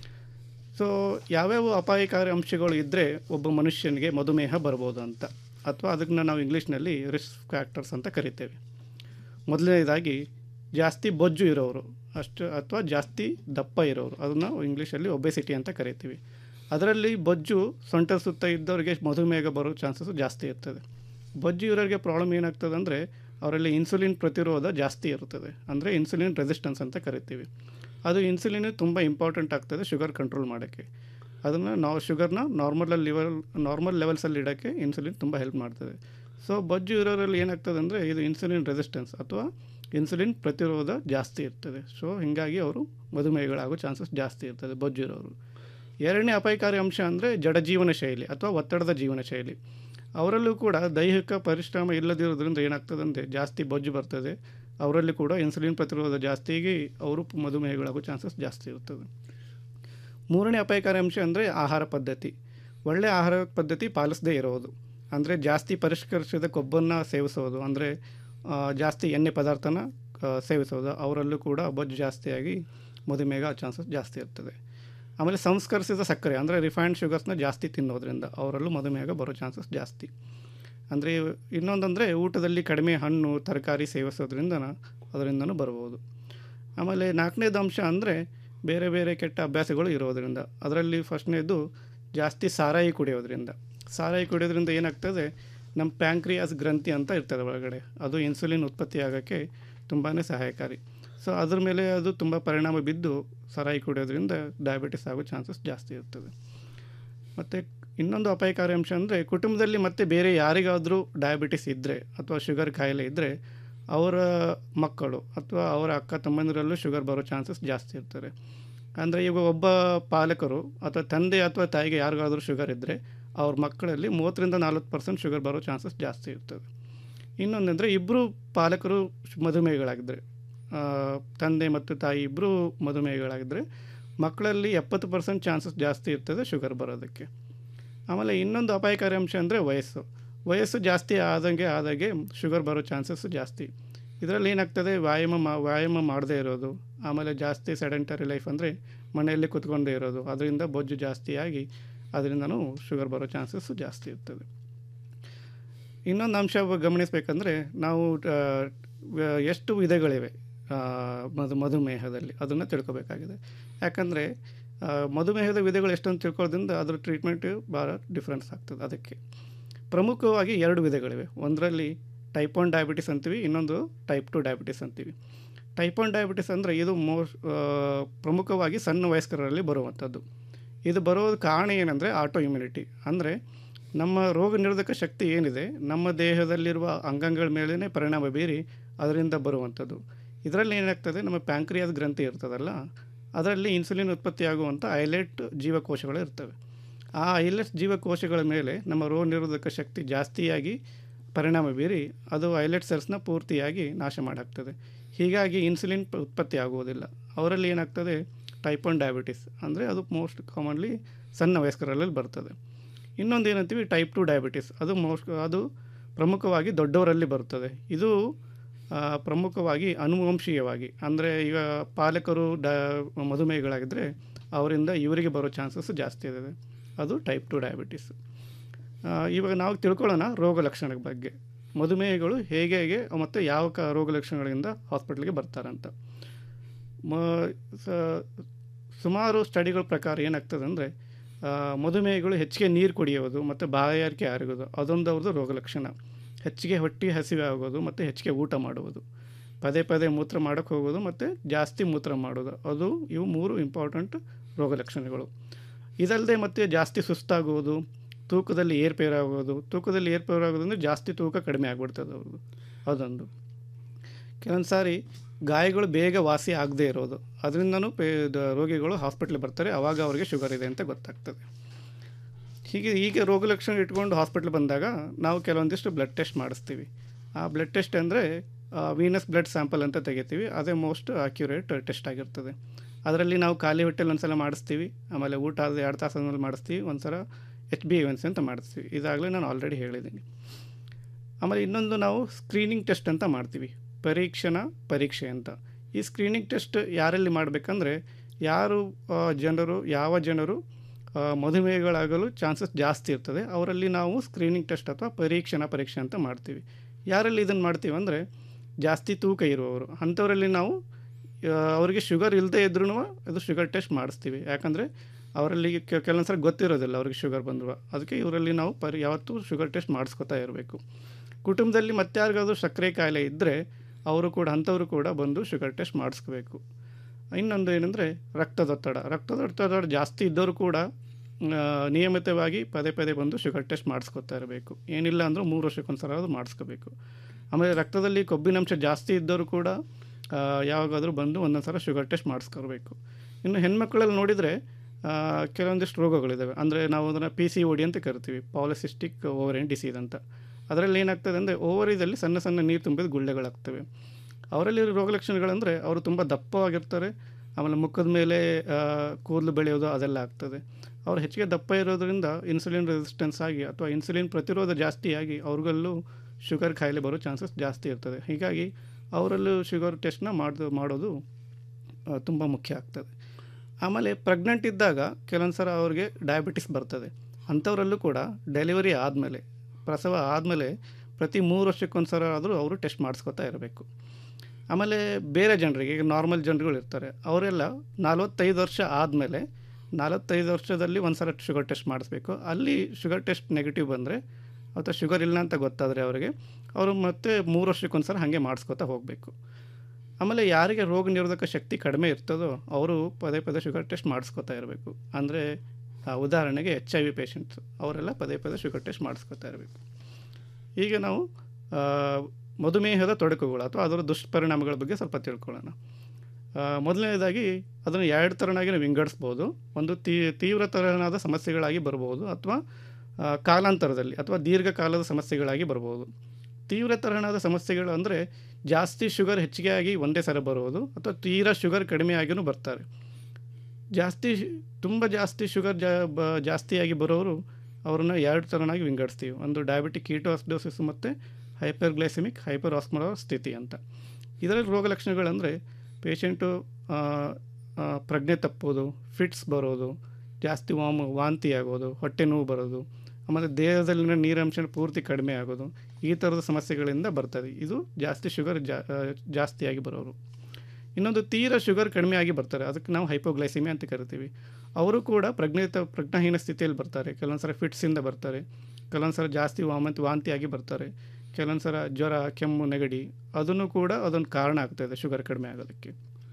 ಸೊ ಯಾವ್ಯಾವ ಅಪಾಯಕಾರಿ ಅಂಶಗಳು ಇದ್ದರೆ ಒಬ್ಬ ಮನುಷ್ಯನಿಗೆ ಮಧುಮೇಹ ಬರ್ಬೋದು ಅಂತ ಅಥವಾ ಅದನ್ನು ನಾವು ಇಂಗ್ಲೀಷ್ನಲ್ಲಿ ರಿಸ್ಕ್ ಫ್ಯಾಕ್ಟರ್ಸ್ ಅಂತ ಕರಿತೇವೆ ಮೊದಲನೇದಾಗಿ ಜಾಸ್ತಿ ಬೊಜ್ಜು ಇರೋರು ಅಷ್ಟು ಅಥವಾ ಜಾಸ್ತಿ ದಪ್ಪ ಇರೋರು ಅದನ್ನು ಇಂಗ್ಲೀಷಲ್ಲಿ ಒಬೆಸಿಟಿ ಅಂತ ಕರಿತೀವಿ ಅದರಲ್ಲಿ ಬೊಜ್ಜು ಸೊಂಟ ಸುತ್ತ ಇದ್ದವರಿಗೆ ಮಧುಮೇಹ ಬರೋ ಚಾನ್ಸಸ್ ಜಾಸ್ತಿ ಇರ್ತದೆ ಬೊಜ್ಜು ಇರೋರಿಗೆ ಪ್ರಾಬ್ಲಮ್ ಏನಾಗ್ತದೆ ಅಂದರೆ ಅವರಲ್ಲಿ ಇನ್ಸುಲಿನ್ ಪ್ರತಿರೋಧ ಜಾಸ್ತಿ ಇರ್ತದೆ ಅಂದರೆ ಇನ್ಸುಲಿನ್ ರೆಸಿಸ್ಟೆನ್ಸ್ ಅಂತ ಕರಿತೀವಿ ಅದು ಇನ್ಸುಲಿನ್ ತುಂಬ ಇಂಪಾರ್ಟೆಂಟ್ ಆಗ್ತದೆ ಶುಗರ್ ಕಂಟ್ರೋಲ್ ಮಾಡೋಕ್ಕೆ ಅದನ್ನು ನಾವು ಶುಗರ್ನ ನಾರ್ಮಲ್ ಲೆವೆಲ್ ನಾರ್ಮಲ್ ಲೆವೆಲ್ಸಲ್ಲಿ ಇಡೋಕ್ಕೆ ಇನ್ಸುಲಿನ್ ತುಂಬ ಹೆಲ್ಪ್ ಮಾಡ್ತದೆ ಸೊ ಬೊಜ್ಜು ಇರೋರಲ್ಲಿ ಏನಾಗ್ತದೆ ಅಂದರೆ ಇದು ಇನ್ಸುಲಿನ್ ರೆಸಿಸ್ಟೆನ್ಸ್ ಅಥವಾ ಇನ್ಸುಲಿನ್ ಪ್ರತಿರೋಧ ಜಾಸ್ತಿ ಇರ್ತದೆ ಸೊ ಹೀಗಾಗಿ ಅವರು ಮಧುಮೇಹಗಳಾಗೋ ಚಾನ್ಸಸ್ ಜಾಸ್ತಿ ಇರ್ತದೆ ಬೊಜ್ಜು ಇರೋರು ಎರಡನೇ ಅಪಾಯಕಾರಿ ಅಂಶ ಅಂದರೆ ಜಡ ಜೀವನ ಶೈಲಿ ಅಥವಾ ಒತ್ತಡದ ಜೀವನ ಶೈಲಿ ಅವರಲ್ಲೂ ಕೂಡ ದೈಹಿಕ ಪರಿಶ್ರಮ ಇಲ್ಲದಿರೋದ್ರಿಂದ ಏನಾಗ್ತದೆ ಅಂದರೆ ಜಾಸ್ತಿ ಬೊಜ್ಜು ಬರ್ತದೆ ಅವರಲ್ಲಿ ಕೂಡ ಇನ್ಸುಲಿನ್ ಪ್ರತಿರೋಧ ಜಾಸ್ತಿಯಾಗಿ ಅವರು ಮಧುಮೇಹಗಳಾಗೋ ಚಾನ್ಸಸ್ ಜಾಸ್ತಿ ಇರ್ತದೆ ಮೂರನೇ ಅಪಾಯಕಾರಿ ಅಂಶ ಅಂದರೆ ಆಹಾರ ಪದ್ಧತಿ ಒಳ್ಳೆಯ ಆಹಾರ ಪದ್ಧತಿ ಪಾಲಿಸದೇ ಇರೋದು ಅಂದರೆ ಜಾಸ್ತಿ ಪರಿಷ್ಕರಿಸಿದ ಕೊಬ್ಬನ್ನು ಸೇವಿಸೋದು ಅಂದರೆ ಆ, ಜಾಸ್ತಿ ಎಣ್ಣೆ ಪದಾರ್ಥನ ಆ, ಸೇವಿಸೋದು ಅವರಲ್ಲೂ ಕೂಡ ಬೊಜ್ಜು ಜಾಸ್ತಿಯಾಗಿ ಮಧುಮೇಹ ಚಾನ್ಸಸ್ ಜಾಸ್ತಿ ಇರ್ತದೆ ಆಮೇಲೆ ಸಂಸ್ಕರಿಸಿದ ಸಕ್ಕರೆ ಅಂದರೆ ರಿಫೈನ್ಡ್ ಶುಗರ್ಸ್ನ ಜಾಸ್ತಿ ತಿನ್ನೋದ್ರಿಂದ ಅವರಲ್ಲೂ ಮಧುಮೇಹ ಬರೋ ಚಾನ್ಸಸ್ ಜಾಸ್ತಿ ಅಂದರೆ ಇನ್ನೊಂದಂದರೆ ಊಟದಲ್ಲಿ ಕಡಿಮೆ ಹಣ್ಣು ತರಕಾರಿ ಸೇವಿಸೋದ್ರಿಂದ ಅದರಿಂದನೂ ಬರ್ಬೋದು ಆಮೇಲೆ ನಾಲ್ಕನೇದು ಅಂಶ ಅಂದರೆ ಬೇರೆ ಬೇರೆ ಕೆಟ್ಟ ಅಭ್ಯಾಸಗಳು ಇರೋದರಿಂದ ಅದರಲ್ಲಿ ಫಸ್ಟ್ನೇದು ಜಾಸ್ತಿ ಸಾರಾಯಿ ಕುಡಿಯೋದ್ರಿಂದ ಸಾರಾಯಿ ಕುಡಿಯೋದ್ರಿಂದ ಏನಾಗ್ತದೆ ನಮ್ಮ ಪ್ಯಾಂಕ್ರಿಯಾಸ್ ಗ್ರಂಥಿ ಅಂತ ಇರ್ತದೆ ಒಳಗಡೆ ಅದು ಇನ್ಸುಲಿನ್ ಉತ್ಪತ್ತಿ ಆಗೋಕ್ಕೆ ತುಂಬಾ ಸಹಾಯಕಾರಿ ಸೊ ಅದ್ರ ಮೇಲೆ ಅದು ತುಂಬ ಪರಿಣಾಮ ಬಿದ್ದು ಸಾರಾಯಿ ಕುಡಿಯೋದ್ರಿಂದ ಡಯಾಬಿಟಿಸ್ ಆಗೋ ಚಾನ್ಸಸ್ ಜಾಸ್ತಿ ಇರ್ತದೆ ಮತ್ತು ಇನ್ನೊಂದು ಅಪಾಯಕಾರಿ ಅಂಶ ಅಂದರೆ ಕುಟುಂಬದಲ್ಲಿ ಮತ್ತೆ ಬೇರೆ ಯಾರಿಗಾದರೂ ಡಯಾಬಿಟಿಸ್ ಇದ್ದರೆ ಅಥವಾ ಶುಗರ್ ಕಾಯಿಲೆ ಇದ್ದರೆ ಅವರ ಮಕ್ಕಳು ಅಥವಾ ಅವರ ಅಕ್ಕ ತಮ್ಮಂದಿರಲ್ಲೂ ಶುಗರ್ ಬರೋ ಚಾನ್ಸಸ್ ಜಾಸ್ತಿ ಇರ್ತದೆ ಅಂದರೆ ಈಗ ಒಬ್ಬ ಪಾಲಕರು ಅಥವಾ ತಂದೆ ಅಥವಾ ತಾಯಿಗೆ ಯಾರಿಗಾದರೂ ಶುಗರ್ ಇದ್ದರೆ ಅವ್ರ ಮಕ್ಕಳಲ್ಲಿ ಮೂವತ್ತರಿಂದ ನಲ್ವತ್ತು ಪರ್ಸೆಂಟ್ ಶುಗರ್ ಬರೋ ಚಾನ್ಸಸ್ ಜಾಸ್ತಿ ಇರ್ತದೆ ಇನ್ನೊಂದಂದರೆ ಇಬ್ಬರು ಪಾಲಕರು ಶ್- ಮಧುಮೇಹಗಳಾಗಿದ್ದರೆ ಆ, ತಂದೆ ಮತ್ತು ತಾಯಿ ಇಬ್ಬರು ಮಧುಮೇಹಗಳಾಗಿದ್ದರೆ ಮಕ್ಕಳಲ್ಲಿ ಎಪ್ಪತ್ತು ಪರ್ಸೆಂಟ್ ಚಾನ್ಸಸ್ ಜಾಸ್ತಿ ಇರ್ತದೆ ಶುಗರ್ ಬರೋದಕ್ಕೆ ಆಮೇಲೆ ಇನ್ನೊಂದು ಅಪಾಯಕಾರಿ ಅಂಶ ಅಂದರೆ ವಯಸ್ಸು ವಯಸ್ಸು ಜಾಸ್ತಿ ಆದಂಗೆ ಆದಾಗೆ ಶುಗರ್ ಬರೋ ಚಾನ್ಸಸ್ಸು ಜಾಸ್ತಿ ಇದರಲ್ಲಿ ಏನಾಗ್ತದೆ ವ್ಯಾಯಾಮ ಮಾ ವ್ಯಾಯಾಮ ಮಾಡದೇ ಇರೋದು ಆಮೇಲೆ ಜಾಸ್ತಿ ಸೆಡೆಂಟರಿ ಲೈಫ್ ಅಂದರೆ ಮನೆಯಲ್ಲಿ ಕೂತ್ಕೊಂಡೇ ಇರೋದು ಅದರಿಂದ ಬೊಜ್ಜು ಜಾಸ್ತಿಯಾಗಿ ಅದರಿಂದನೂ ಶುಗರ್ ಬರೋ ಚಾನ್ಸಸ್ಸು ಜಾಸ್ತಿ ಇರ್ತದೆ ಇನ್ನೊಂದು ಅಂಶ ಗಮನಿಸಬೇಕಂದ್ರೆ ನಾವು ಆ, ವ- ಎಷ್ಟು ವಿಧಗಳಿವೆ ಆ, ಮಧು ಮಧುಮೇಹದಲ್ಲಿ ಅದನ್ನು ತಿಳ್ಕೊಬೇಕಾಗಿದೆ ಯಾಕಂದರೆ ಮಧುಮೇಹದ ವಿಧಗಳು ಎಷ್ಟೊಂದು ತಿಳ್ಕೊಳ್ಳೋದ್ರಿಂದ ಅದ್ರ ಟ್ರೀಟ್ಮೆಂಟ್ ಭಾಳ ಡಿಫ್ರೆನ್ಸ್ ಆಗ್ತದೆ ಅದಕ್ಕೆ ಪ್ರಮುಖವಾಗಿ ಎರಡು ವಿಧಗಳಿವೆ ಒಂದರಲ್ಲಿ ಟೈಪ್ ಒನ್ ಡಯಾಬಿಟಿಸ್ ಅಂತೀವಿ ಇನ್ನೊಂದು ಟೈಪ್ ಟು ಡಯಾಬಿಟಿಸ್ ಅಂತೀವಿ ಟೈಪ್ ಒನ್ ಡಯಾಬಿಟಿಸ್ ಅಂದರೆ ಇದು ಮೋಸ್ ಪ್ರಮುಖವಾಗಿ ಸಣ್ಣ ವಯಸ್ಕರಲ್ಲಿ ಬರುವಂಥದ್ದು ಇದು ಬರೋದು ಕಾರಣ ಏನಂದರೆ ಆಟೋ ಇಮ್ಯುನಿಟಿ ಅಂದರೆ ನಮ್ಮ ರೋಗ ನಿರೋಧಕ ಶಕ್ತಿ ಏನಿದೆ ನಮ್ಮ ದೇಹದಲ್ಲಿರುವ ಅಂಗಾಂಗಗಳ ಮೇಲೇ ಪರಿಣಾಮ ಬೀರಿ ಅದರಿಂದ ಬರುವಂಥದ್ದು ಇದರಲ್ಲಿ ಏನಾಗ್ತದೆ ನಮ್ಮ ಪ್ಯಾಂಕ್ರಿಯಾಸ್ ಗ್ರಂಥಿ ಇರ್ತದಲ್ಲ ಅದರಲ್ಲಿ ಇನ್ಸುಲಿನ್ ಉತ್ಪತ್ತಿಯಾಗುವಂಥ ಐಲೆಟ್ ಜೀವಕೋಶಗಳು ಇರ್ತವೆ ಆ ಐಲೆಟ್ಸ್ ಜೀವಕೋಶಗಳ ಮೇಲೆ ನಮ್ಮ ರೋಗ ನಿರೋಧಕ ಶಕ್ತಿ ಜಾಸ್ತಿಯಾಗಿ ಪರಿಣಾಮ ಬೀರಿ ಅದು ಐಲೆಟ್ ಸೆಲ್ಸ್ನ ಪೂರ್ತಿಯಾಗಿ ನಾಶ ಮಾಡಾಗ್ತದೆ ಹೀಗಾಗಿ ಇನ್ಸುಲಿನ್ ಪ- ಉತ್ಪತ್ತಿ ಆಗುವುದಿಲ್ಲ ಅವರಲ್ಲಿ ಏನಾಗ್ತದೆ ಟೈಪ್ ಒನ್ ಡಯಾಬಿಟಿಸ್ ಅಂದರೆ ಅದು ಮೋಸ್ಟ್ ಕಾಮನ್ಲಿ ಸಣ್ಣ ವಯಸ್ಕರಲ್ಲಿ ಬರ್ತದೆ ಇನ್ನೊಂದು ಏನಂತೀವಿ ಟೈಪ್ ಟು ಡಯಾಬಿಟಿಸ್ ಅದು ಮೋಸ್ಟ್ ಅದು ಪ್ರಮುಖವಾಗಿ ದೊಡ್ಡವರಲ್ಲಿ ಬರ್ತದೆ ಇದು ಆ, ಪ್ರಮುಖವಾಗಿ ಅನುವಂಶೀಯವಾಗಿ ಅಂದರೆ ಈಗ ಪಾಲಕರು ಡ ಮಧುಮೇಹಗಳಾಗಿದ್ದರೆ ಅವರಿಂದ ಇವರಿಗೆ ಬರೋ ಚಾನ್ಸಸ್ ಜಾಸ್ತಿ ಇದೆ ಅದು ಟೈಪ್ ಟು ಡಯಾಬಿಟಿಸ್ ಆ, ಇವಾಗ ನಾವು ತಿಳ್ಕೊಳ್ಳೋಣ ರೋಗ ಲಕ್ಷಣಗಳ ಬಗ್ಗೆ ಮಧುಮೇಹಗಳು ಹೇಗೆ ಹೇಗೆ ಮತ್ತು ಯಾವ ಕ ರೋಗ ಲಕ್ಷಣಗಳಿಂದ ಹಾಸ್ಪಿಟ್ಲಿಗೆ ಬರ್ತಾರಂತ ಮ ಸ- ಸುಮಾರು ಸ್ಟಡಿಗಳ ಪ್ರಕಾರ ಏನಾಗ್ತದೆ ಅಂದರೆ ಮಧುಮೇಹಗಳು ಹೆಚ್ಚಿಗೆ ನೀರು ಕುಡಿಯೋದು ಮತ್ತು ಬಾಯಾರಿಕೆ ಆರೋದು ಅದೊಂದು ಅವ್ರದ್ದು ರೋಗ ಲಕ್ಷಣ ಹೆಚ್ಚಿಗೆ ಹೊಟ್ಟೆ ಹಸಿವೆ ಆಗೋದು ಮತ್ತು ಹೆಚ್ಚಿಗೆ ಊಟ ಮಾಡುವುದು ಪದೇ ಪದೇ ಮೂತ್ರ ಮಾಡೋಕ್ಕೆ ಹೋಗೋದು ಮತ್ತು ಜಾಸ್ತಿ ಮೂತ್ರ ಮಾಡೋದು ಅದು ಇವು ಮೂರು ಇಂಪಾರ್ಟೆಂಟ್ ರೋಗ ಲಕ್ಷಣಗಳು ಇದಲ್ಲದೆ ಮತ್ತೆ ಜಾಸ್ತಿ ಸುಸ್ತಾಗುವುದು ತೂಕದಲ್ಲಿ ಏರ್ಪೇರಾಗೋದು ತೂಕದಲ್ಲಿ ಏರ್ಪೇರಾಗೋದು ಅಂದರೆ ಜಾಸ್ತಿ ತೂಕ ಕಡಿಮೆ ಆಗಿಬಿಡ್ತದೆ ಅವ್ರದ್ದು ಅದೊಂದು ಕೆಲವೊಂದು ಸಾರಿ ಗಾಯಗಳು ಬೇಗ ವಾಸಿ ಆಗದೇ ಇರೋದು ಅದರಿಂದನೂ ಪೇ ದ- ರೋಗಿಗಳು ಹಾಸ್ಪಿಟ್ಲಿಗೆ ಬರ್ತಾರೆ ಆವಾಗ ಅವರಿಗೆ ಶುಗರ್ ಇದೆ ಅಂತ ಗೊತ್ತಾಗ್ತದೆ ಹೀಗೆ ಈಗ ರೋಗ ಲಕ್ಷಣ ಇಟ್ಕೊಂಡು ಹಾಸ್ಪಿಟ್ಲ್ ಬಂದಾಗ ನಾವು ಕೆಲವೊಂದಿಷ್ಟು ಬ್ಲಡ್ ಟೆಸ್ಟ್ ಮಾಡಿಸ್ತೀವಿ ಆ ಬ್ಲಡ್ ಟೆಸ್ಟ್ ಅಂದರೆ ವೀನಸ್ ಬ್ಲಡ್ ಸ್ಯಾಂಪಲ್ ಅಂತ ತೆಗಿತೀವಿ ಅದೇ ಮೋಸ್ಟ್ ಅಕ್ಯುರೇಟ್ ಟೆಸ್ಟ್ ಆಗಿರ್ತದೆ ಅದರಲ್ಲಿ ನಾವು ಖಾಲಿ ಹೊಟ್ಟೆಲಿ ಒಂದ್ಸಲ ಮಾಡಿಸ್ತೀವಿ ಆಮೇಲೆ ಊಟ ಆದ ಎರಡು ತಾಸಾದ್ಮೇಲೆ ಮಾಡಿಸ್ತೀವಿ ಒಂದ್ಸಲ ಎಚ್ ಬಿ ಎನ್ಸ್ ಅಂತ ಮಾಡಿಸ್ತೀವಿ ಇದಾಗಲೇ ನಾನು ಆಲ್ರೆಡಿ ಹೇಳಿದ್ದೀನಿ ಆಮೇಲೆ ಇನ್ನೊಂದು ನಾವು ಸ್ಕ್ರೀನಿಂಗ್ ಟೆಸ್ಟ್ ಅಂತ ಮಾಡ್ತೀವಿ ಪರೀಕ್ಷಣ ಪರೀಕ್ಷೆ ಅಂತ ಈ ಸ್ಕ್ರೀನಿಂಗ್ ಟೆಸ್ಟ್ ಯಾರಲ್ಲಿ ಮಾಡಬೇಕಂದ್ರೆ ಯಾರು ಆ, ಜನರು ಯಾವ ಜನರು ಆ, ಮಧುಮೇಹಗಳಾಗಲು ಚಾನ್ಸಸ್ ಜಾಸ್ತಿ ಇರ್ತದೆ ಅವರಲ್ಲಿ ನಾವು ಸ್ಕ್ರೀನಿಂಗ್ ಟೆಸ್ಟ್ ಅಥವಾ ಪರೀಕ್ಷಣ ಪರೀಕ್ಷೆ ಅಂತ ಮಾಡ್ತೀವಿ ಯಾರಲ್ಲಿ ಇದನ್ನು ಮಾಡ್ತೀವಿ ಅಂದರೆ ಜಾಸ್ತಿ ತೂಕ ಇರುವವರು ಅಂಥವರಲ್ಲಿ ನಾವು ಆ, ಅವರಿಗೆ ಶುಗರ್ ಇಲ್ಲದೆ ಇದ್ರೂ ಅದು ಶುಗರ್ ಟೆಸ್ಟ್ ಮಾಡಿಸ್ತೀವಿ ಯಾಕಂದರೆ ಅವರಲ್ಲಿ ಕೆ- ಕೆಲವೊಂದು ಸಲ ಗೊತ್ತಿರೋದಿಲ್ಲ ಅವ್ರಿಗೆ ಶುಗರ್ ಬಂದ್ರು ಅದಕ್ಕೆ ಇವರಲ್ಲಿ ನಾವು ಪರಿ ಯಾವತ್ತೂ ಶುಗರ್ ಟೆಸ್ಟ್ ಮಾಡಿಸ್ಕೊತಾ ಇರಬೇಕು ಕುಟುಂಬದಲ್ಲಿ ಮತ್ತಾರಿಗಾದ್ರೂ ಸಕ್ಕರೆ ಕಾಯಿಲೆ ಇದ್ದರೆ ಅವರು ಕೂಡ ಅಂಥವರು ಕೂಡ ಬಂದು ಶುಗರ್ ಟೆಸ್ಟ್ ಮಾಡಿಸ್ಕೋಬೇಕು ಇನ್ನೊಂದು ಏನಂದರೆ ರಕ್ತದೊತ್ತಡ ರಕ್ತದೊತ್ತಡ ಜಾಸ್ತಿ ಇದ್ದವರು ಕೂಡ ಆ, ನಿಯಮಿತವಾಗಿ ಪದೇ ಪದೇ ಬಂದು ಶುಗರ್ ಟೆಸ್ಟ್ ಮಾಡಿಸ್ಕೊತಾ ಇರಬೇಕು ಏನಿಲ್ಲ ಅಂದರೂ ಮೂರು ವರ್ಷಕ್ಕೊಂದ್ಸಲ ಅದು ಮಾಡಿಸ್ಕೋಬೇಕು ಆಮೇಲೆ ರಕ್ತದಲ್ಲಿ ಕೊಬ್ಬಿನಂಶ ಜಾಸ್ತಿ ಇದ್ದವರು ಕೂಡ ಆ, ಯಾವಾಗಾದರೂ ಬಂದು ಒಂದೊಂದು ಸಲ ಶುಗರ್ ಟೆಸ್ಟ್ ಮಾಡಿಸ್ಕೊಳ್ಬೇಕು ಇನ್ನು ಹೆಣ್ಮಕ್ಳಲ್ಲಿ ನೋಡಿದರೆ ಆ, ಕೆಲವೊಂದಿಷ್ಟು ರೋಗಗಳಿದ್ದಾವೆ ಅಂದರೆ ನಾವು ಅದನ್ನು ಪಿ ಸಿ ಓಡಿ ಅಂತ ಕರಿತೀವಿ ಪಾಲಿಸಿಸ್ಟಿಕ್ ಓವರಿನ್ ಡಿಸೀಸ್ ಅಂತ ಅದರಲ್ಲಿ ಏನಾಗ್ತದೆ ಅಂದರೆ ಓವರಿದಲ್ಲಿ ಸಣ್ಣ ಸಣ್ಣ ನೀರು ತುಂಬಿದ ಗುಳ್ಳೆಗಳಾಗ್ತವೆ ಅವರಲ್ಲಿ ರೋಗ ಲಕ್ಷಣಗಳಂದರೆ ಅವರು ತುಂಬ ದಪ್ಪವಾಗಿರ್ತಾರೆ ಆಮೇಲೆ ಮುಖದ ಮೇಲೆ ಆ, ಕೂದಲು ಬೆಳೆಯೋದು ಅದೆಲ್ಲ ಆಗ್ತದೆ ಅವ್ರು ಹೆಚ್ಚಿಗೆ ದಪ್ಪ ಇರೋದ್ರಿಂದ ಇನ್ಸುಲಿನ್ ರೆಸಿಸ್ಟೆನ್ಸ್ ಆಗಿ ಅಥವಾ ಇನ್ಸುಲಿನ್ ಪ್ರತಿರೋಧ ಜಾಸ್ತಿಯಾಗಿ ಅವ್ರಿಗಲ್ಲೂ ಶುಗರ್ ಕಾಯಿಲೆ ಬರೋ ಚಾನ್ಸಸ್ ಜಾಸ್ತಿ ಇರ್ತದೆ ಹೀಗಾಗಿ ಅವರಲ್ಲೂ ಶುಗರ್ ಟೆಸ್ಟ್ನ ಮಾಡೋದು ಮಾಡೋದು ತುಂಬ ಮುಖ್ಯ ಆಗ್ತದೆ ಆಮೇಲೆ ಪ್ರೆಗ್ನೆಂಟ್ ಇದ್ದಾಗ ಕೆಲವೊಂದು ಸಲ ಅವ್ರಿಗೆ ಡಯಾಬಿಟಿಸ್ ಬರ್ತದೆ ಅಂಥವರಲ್ಲೂ ಕೂಡ ಡೆಲಿವರಿ ಆದಮೇಲೆ ಪ್ರಸವ ಆದಮೇಲೆ ಪ್ರತಿ ಮೂರು ವರ್ಷಕ್ಕೊಂದು ಸಲ ಆದರೂ ಅವರು ಟೆಸ್ಟ್ ಮಾಡಿಸ್ಕೊತಾ ಇರಬೇಕು ಆಮೇಲೆ ಬೇರೆ ಜನರಿಗೆ ಈಗ ನಾರ್ಮಲ್ ಜನರುಗಳು ಇರ್ತಾರೆ ಅವರೆಲ್ಲ ನಲವತ್ತೈದು ವರ್ಷ ಆದಮೇಲೆ ನಲವತ್ತೈದು ವರ್ಷದಲ್ಲಿ ಒಂದು ಸಲ ಶುಗರ್ ಟೆಸ್ಟ್ ಮಾಡಿಸ್ಬೇಕು ಅಲ್ಲಿ ಶುಗರ್ ಟೆಸ್ಟ್ ನೆಗೆಟಿವ್ ಬಂದರೆ ಅಥವಾ ಶುಗರ್ ಇಲ್ಲ ಅಂತ ಗೊತ್ತಾದರೆ ಅವರಿಗೆ ಅವರು ಮತ್ತೆ ಮೂರು ವರ್ಷಕ್ಕೊಂದು ಸಲ ಹಾಗೆ ಮಾಡಿಸ್ಕೊತಾ ಹೋಗಬೇಕು ಆಮೇಲೆ ಯಾರಿಗೆ ರೋಗ ನಿರೋಧಕ ಶಕ್ತಿ ಕಡಿಮೆ ಇರ್ತದೋ ಅವರು ಪದೇ ಪದೇ ಶುಗರ್ ಟೆಸ್ಟ್ ಮಾಡಿಸ್ಕೊತಾ ಇರಬೇಕು ಅಂದರೆ ಉದಾಹರಣೆಗೆ ಎಚ್ ಐ ವಿ ಪೇಷಂಟ್ಸ್ ಅವರೆಲ್ಲ ಪದೇ ಪದೇ ಶುಗರ್ ಟೆಸ್ಟ್ ಮಾಡಿಸ್ಕೊತಾ ಇರಬೇಕು ಈಗ ನಾವು ಆ, ಮಧುಮೇಹದ ತೊಡಕುಗಳು ಅಥವಾ ಅದರ ದುಷ್ಪರಿಣಾಮಗಳ ಬಗ್ಗೆ ಸ್ವಲ್ಪ ತಿಳ್ಕೊಳ್ಳೋಣ ಆ, ಮೊದಲನೇದಾಗಿ ಅದನ್ನು ಎರಡು ಥರನಾಗಿ ನಾವು ವಿಂಗಡಿಸ್ಬೋದು ಒಂದು ತೀ ತೀವ್ರ ತರನಾದ ಸಮಸ್ಯೆಗಳಾಗಿ ಬರ್ಬೋದು ಅಥವಾ ಆ, ಕಾಲಾಂತರದಲ್ಲಿ ಅಥವಾ ದೀರ್ಘಕಾಲದ ಸಮಸ್ಯೆಗಳಾಗಿ ಬರ್ಬೋದು ತೀವ್ರ ತರಹಣದ ಸಮಸ್ಯೆಗಳು ಅಂದರೆ ಜಾಸ್ತಿ ಶುಗರ್ ಹೆಚ್ಚಿಗೆ ಆಗಿ ಒಂದೇ ಸಲ ಬರುವುದು ಅಥವಾ ತೀರಾ ಶುಗರ್ ಕಡಿಮೆ ಆಗಿಯೂ ಬರ್ತಾರೆ ಜಾಸ್ತಿ ತುಂಬ ಜಾಸ್ತಿ ಶುಗರ್ ಜಾ ಬ ಜಾಸ್ತಿಯಾಗಿ ಬರೋರು ಅವ್ರನ್ನ ಎರಡು ಥರನಾಗಿ ವಿಂಗಡಿಸ್ತೀವಿ ಒಂದು ಡಯಾಬಿಟಿಕ್ ಕೀಟೋಸ್ಡೋಸಿಸ್ ಮತ್ತು ಹೈಪರ್ ಗ್ಲೈಸೆಮಿಕ್ ಹೈಪರ್ ಆಸ್ಮರ ಸ್ಥಿತಿ ಅಂತ ಇದರಲ್ಲಿ ರೋಗ ಲಕ್ಷಣಗಳಂದರೆ ಪೇಷಂಟು ಪ್ರಜ್ಞೆ ತಪ್ಪೋದು ಫಿಟ್ಸ್ ಬರೋದು ಜಾಸ್ತಿ ವಾಮ್ ವಾಂತಿ ಆಗೋದು ಹೊಟ್ಟೆ ನೋವು ಬರೋದು ಆಮೇಲೆ ದೇಹದಲ್ಲಿನ ನೀರಂಶ ಪೂರ್ತಿ ಕಡಿಮೆ ಆಗೋದು ಈ ಥರದ ಸಮಸ್ಯೆಗಳಿಂದ ಬರ್ತದೆ ಇದು ಜಾಸ್ತಿ ಶುಗರ್ ಜಾ ಆ, ಜಾಸ್ತಿಯಾಗಿ ಬರೋರು ಇನ್ನೊಂದು ತೀರಾ ಶುಗರ್ ಕಡಿಮೆ ಆಗಿ ಬರ್ತಾರೆ ಅದಕ್ಕೆ ನಾವು ಹೈಪೋಗ್ಲೈಸಿಮಿ ಅಂತ ಕರಿತೀವಿ ಅವರು ಕೂಡ ಪ್ರಜ್ಞಿತ ಪ್ರಜ್ಞಾಹೀನ ಸ್ಥಿತಿಯಲ್ಲಿ ಬರ್ತಾರೆ ಕೆಲವೊಂದು ಸಲ ಫಿಟ್ಸಿಂದ ಬರ್ತಾರೆ ಕೆಲವೊಂದು ಸಲ ಜಾಸ್ತಿ ವಾಮಂತಿ ವಾಂತಿಯಾಗಿ ಬರ್ತಾರೆ ಕೆಲವೊಂದು ಸಲ ಜ್ವರ ಕೆಮ್ಮು ನೆಗಡಿ ಅದನ್ನು ಕೂಡ ಅದೊಂದು ಕಾರಣ ಆಗ್ತಾಯಿದೆ ಶುಗರ್ ಕಡಿಮೆ ಆಗೋದಕ್ಕೆ